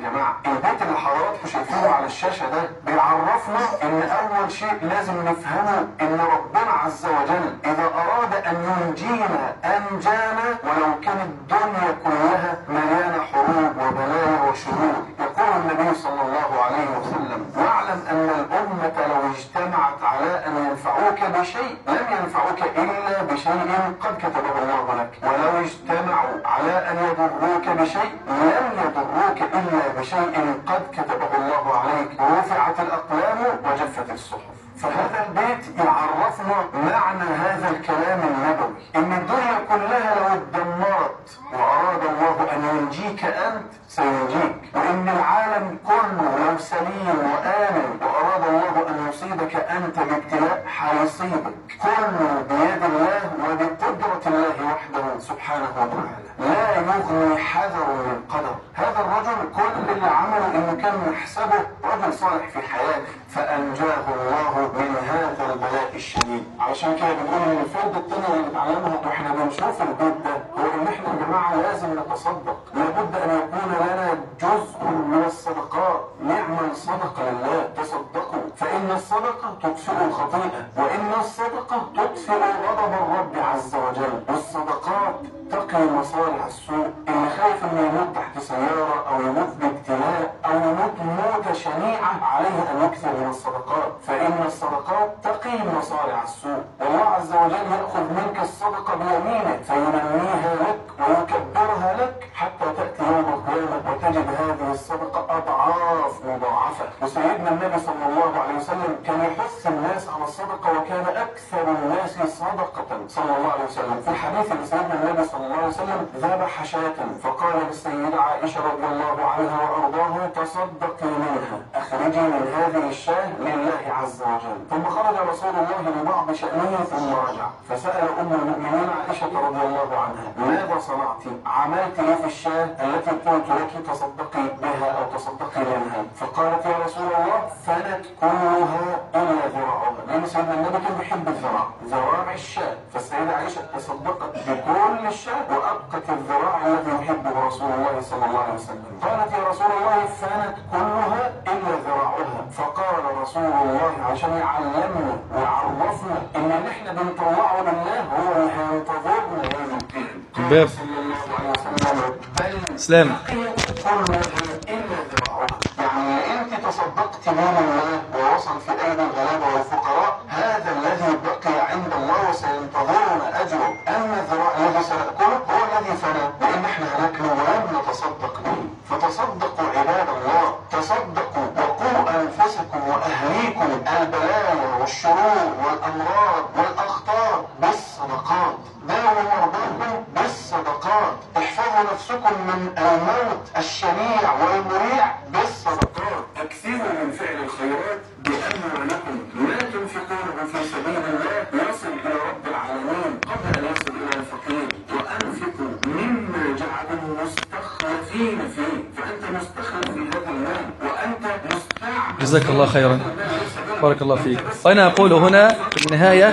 جماعه البيت اللي حضراتكم شايفينه على الشاشه ده بيعرفنا ان اول شيء لازم نفهمه ان ربنا عز وجل اذا اراد ان ينجينا انجانا ولو كانت الدنيا كلها مليانه حروب وبلايا وشرور يقول النبي صلى الله عليه وسلم واعلم ان الامه لو اجتمعت على ان ينفعوك بشيء لم ينفعوك الا بشيء قد كتبه الله لك ولو اجتمعوا على ان يضروك بشيء لم يضروك الا بشيء قد كتبه الله عليك رفعت الاقلام وجفت الصحف فهذا البيت يعرفنا معنى هذا الكلام النبوي ان الدنيا كلها لو اتدمرت واراد الله ان ينجيك انت سينجيك وان العالم كله لو سليم وامن واراد الله ان يصيبك انت بابتلاء حيصيبك كله بيد الله وبقدره الله وحده سبحانه وتعالى لا يغني حذر من قدر هذا الرجل كل اللي عمله انه كان يحسبه رجل صالح في حياته فانجاه الله من هذا البلاء الشديد علشان كده بنقول ان الفائده الثانيه اللي نتعلمها واحنا بنشوف البيت ده هو ان احنا يا جماعه لازم نتصدق لابد ان يكون لنا جزء من الصدقات نعمل صدقه لله تصدقوا فان الصدقه تطفئ الخطيئه وان الصدقه تطفئ غضب الرب عز وجل والصدقات تقي مصالح السوء اللي خايف انه يموت تحت سياره او يموت بابتلاء او يموت موته شنيعه عليه ان يكثر من الصدقات فان الصدقات تقي مصالح السوء والله عز وجل ياخذ منك الصدقه بيمينه فينميها لك ويكبرها لك حتى تاتي يوم القيامه وتجد هذه الصدقه اضعاف مضاعفه وسيدنا النبي صلى الله عليه وسلم كان يحث الناس على الصدقه وكان اكثر الناس صدقه صلى الله عليه وسلم في الحديث اللي سيدنا النبي صلى الله عليه وسلم ذبح شاة فقال للسيدة عائشة رضي الله عنها وأرضاها تصدقي منها أخرجي من هذه الشاة لله عز وجل ثم خرج رسول الله لبعض شأنه ثم رجع فسأل أم المؤمنين عائشة رضي الله عنها ماذا صنعت عملت ايه في الشاة التي قلت لك تصدقي بها أو تصدقي منها فقالت يا رسول الله فلت كلها إلا ذراعها لأن سيدنا النبي كان بيحب الذراع ذراع الشاة فالسيدة عائشة تصدقت بكل الشاة وأبقت الذراع الذي يحبه رسول الله صلى الله عليه وسلم قالت يا رسول الله فانت كلها إلا ذراعها فقال رسول الله عشان يعلمنا ويعرفنا إن اللي احنا بنطلعه لله هو اللي هينتظرنا يوم الدين باب. قال صلى الله عليه وسلم بل اسلام كلها إلا ذراعها يعني أنت تصدقت من الله ووصل في أيدي الغلابة والفقراء هذا الذي بقي عند الله وسينتظرنا أجره أما الذراع الذي سنأكله هو الذي فنى لأن احنا هناكله ولم نتصدق به فتصدقوا عباد الله تصدقوا وقوا أنفسكم وأهليكم البلايا والشرور والأمراض والأخطار بالصدقات داووا مرضاكم بالصدقات احفظوا نفسكم من الموت الشنيع والمريع بالصدقات اكثروا من فعل الخيرات باموالكم ما تنفقونه في سبيل الله يصل الى رب العالمين قبل ان يصل الى الفقير وانفقوا مما جعلوا مستخلفين فيه فانت مستخلف في هذا المال وانت مستعمل جزاك الله خيرا بارك الله فيك وأنا أقول هنا في النهاية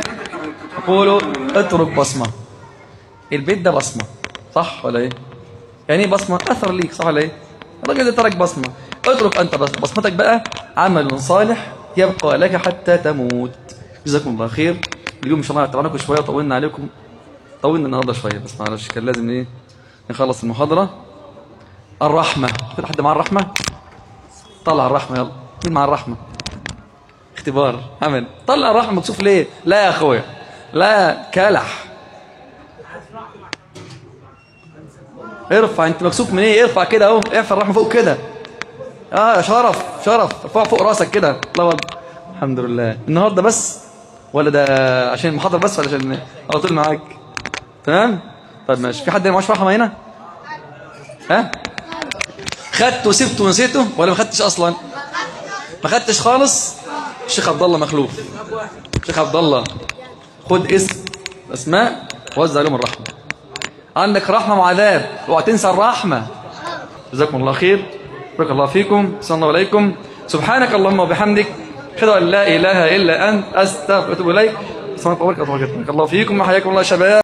أقول اترك بصمة البيت ده بصمة صح ولا إيه يعني إيه بصمة أثر ليك صح ولا إيه الراجل ده ترك بصمة اترك أنت بس بصمتك بقى عمل صالح يبقى لك حتى تموت جزاكم الله خير اليوم إن شاء الله طولناكم شوية طولنا عليكم طولنا النهارده شوية بس معلش كان لازم إيه نخلص المحاضرة الرحمة في حد مع الرحمة طلع الرحمة يلا مين مع الرحمة اختبار عمل طلع الرحمة مكسوف ليه لا يا اخويا لا كلح ارفع انت مكسوف من ايه ارفع كده اهو ارفع الرحمة فوق كده اه شرف شرف ارفع فوق راسك كده الله أكبر. الحمد لله النهارده بس ولا ده عشان المحاضرة بس ولا عشان على طول معاك تمام طيب ماشي في حد معهوش رحمة هنا ها خدته وسبته ونسيته ولا ما خدتش اصلا ما خدتش خالص الشيخ عبد الله مخلوف الشيخ عبد الله خد اسم اسماء وزع عليهم الرحمه عندك رحمه وعذاب اوعى تنسى الرحمه جزاكم الله خير بارك الله فيكم صلى الله عليكم سبحانك اللهم وبحمدك اشهد ان لا اله الا انت استغفرك واتوب اليك سبحانك اللهم وبحمدك بارك الله فيكم وحياكم الله يا شباب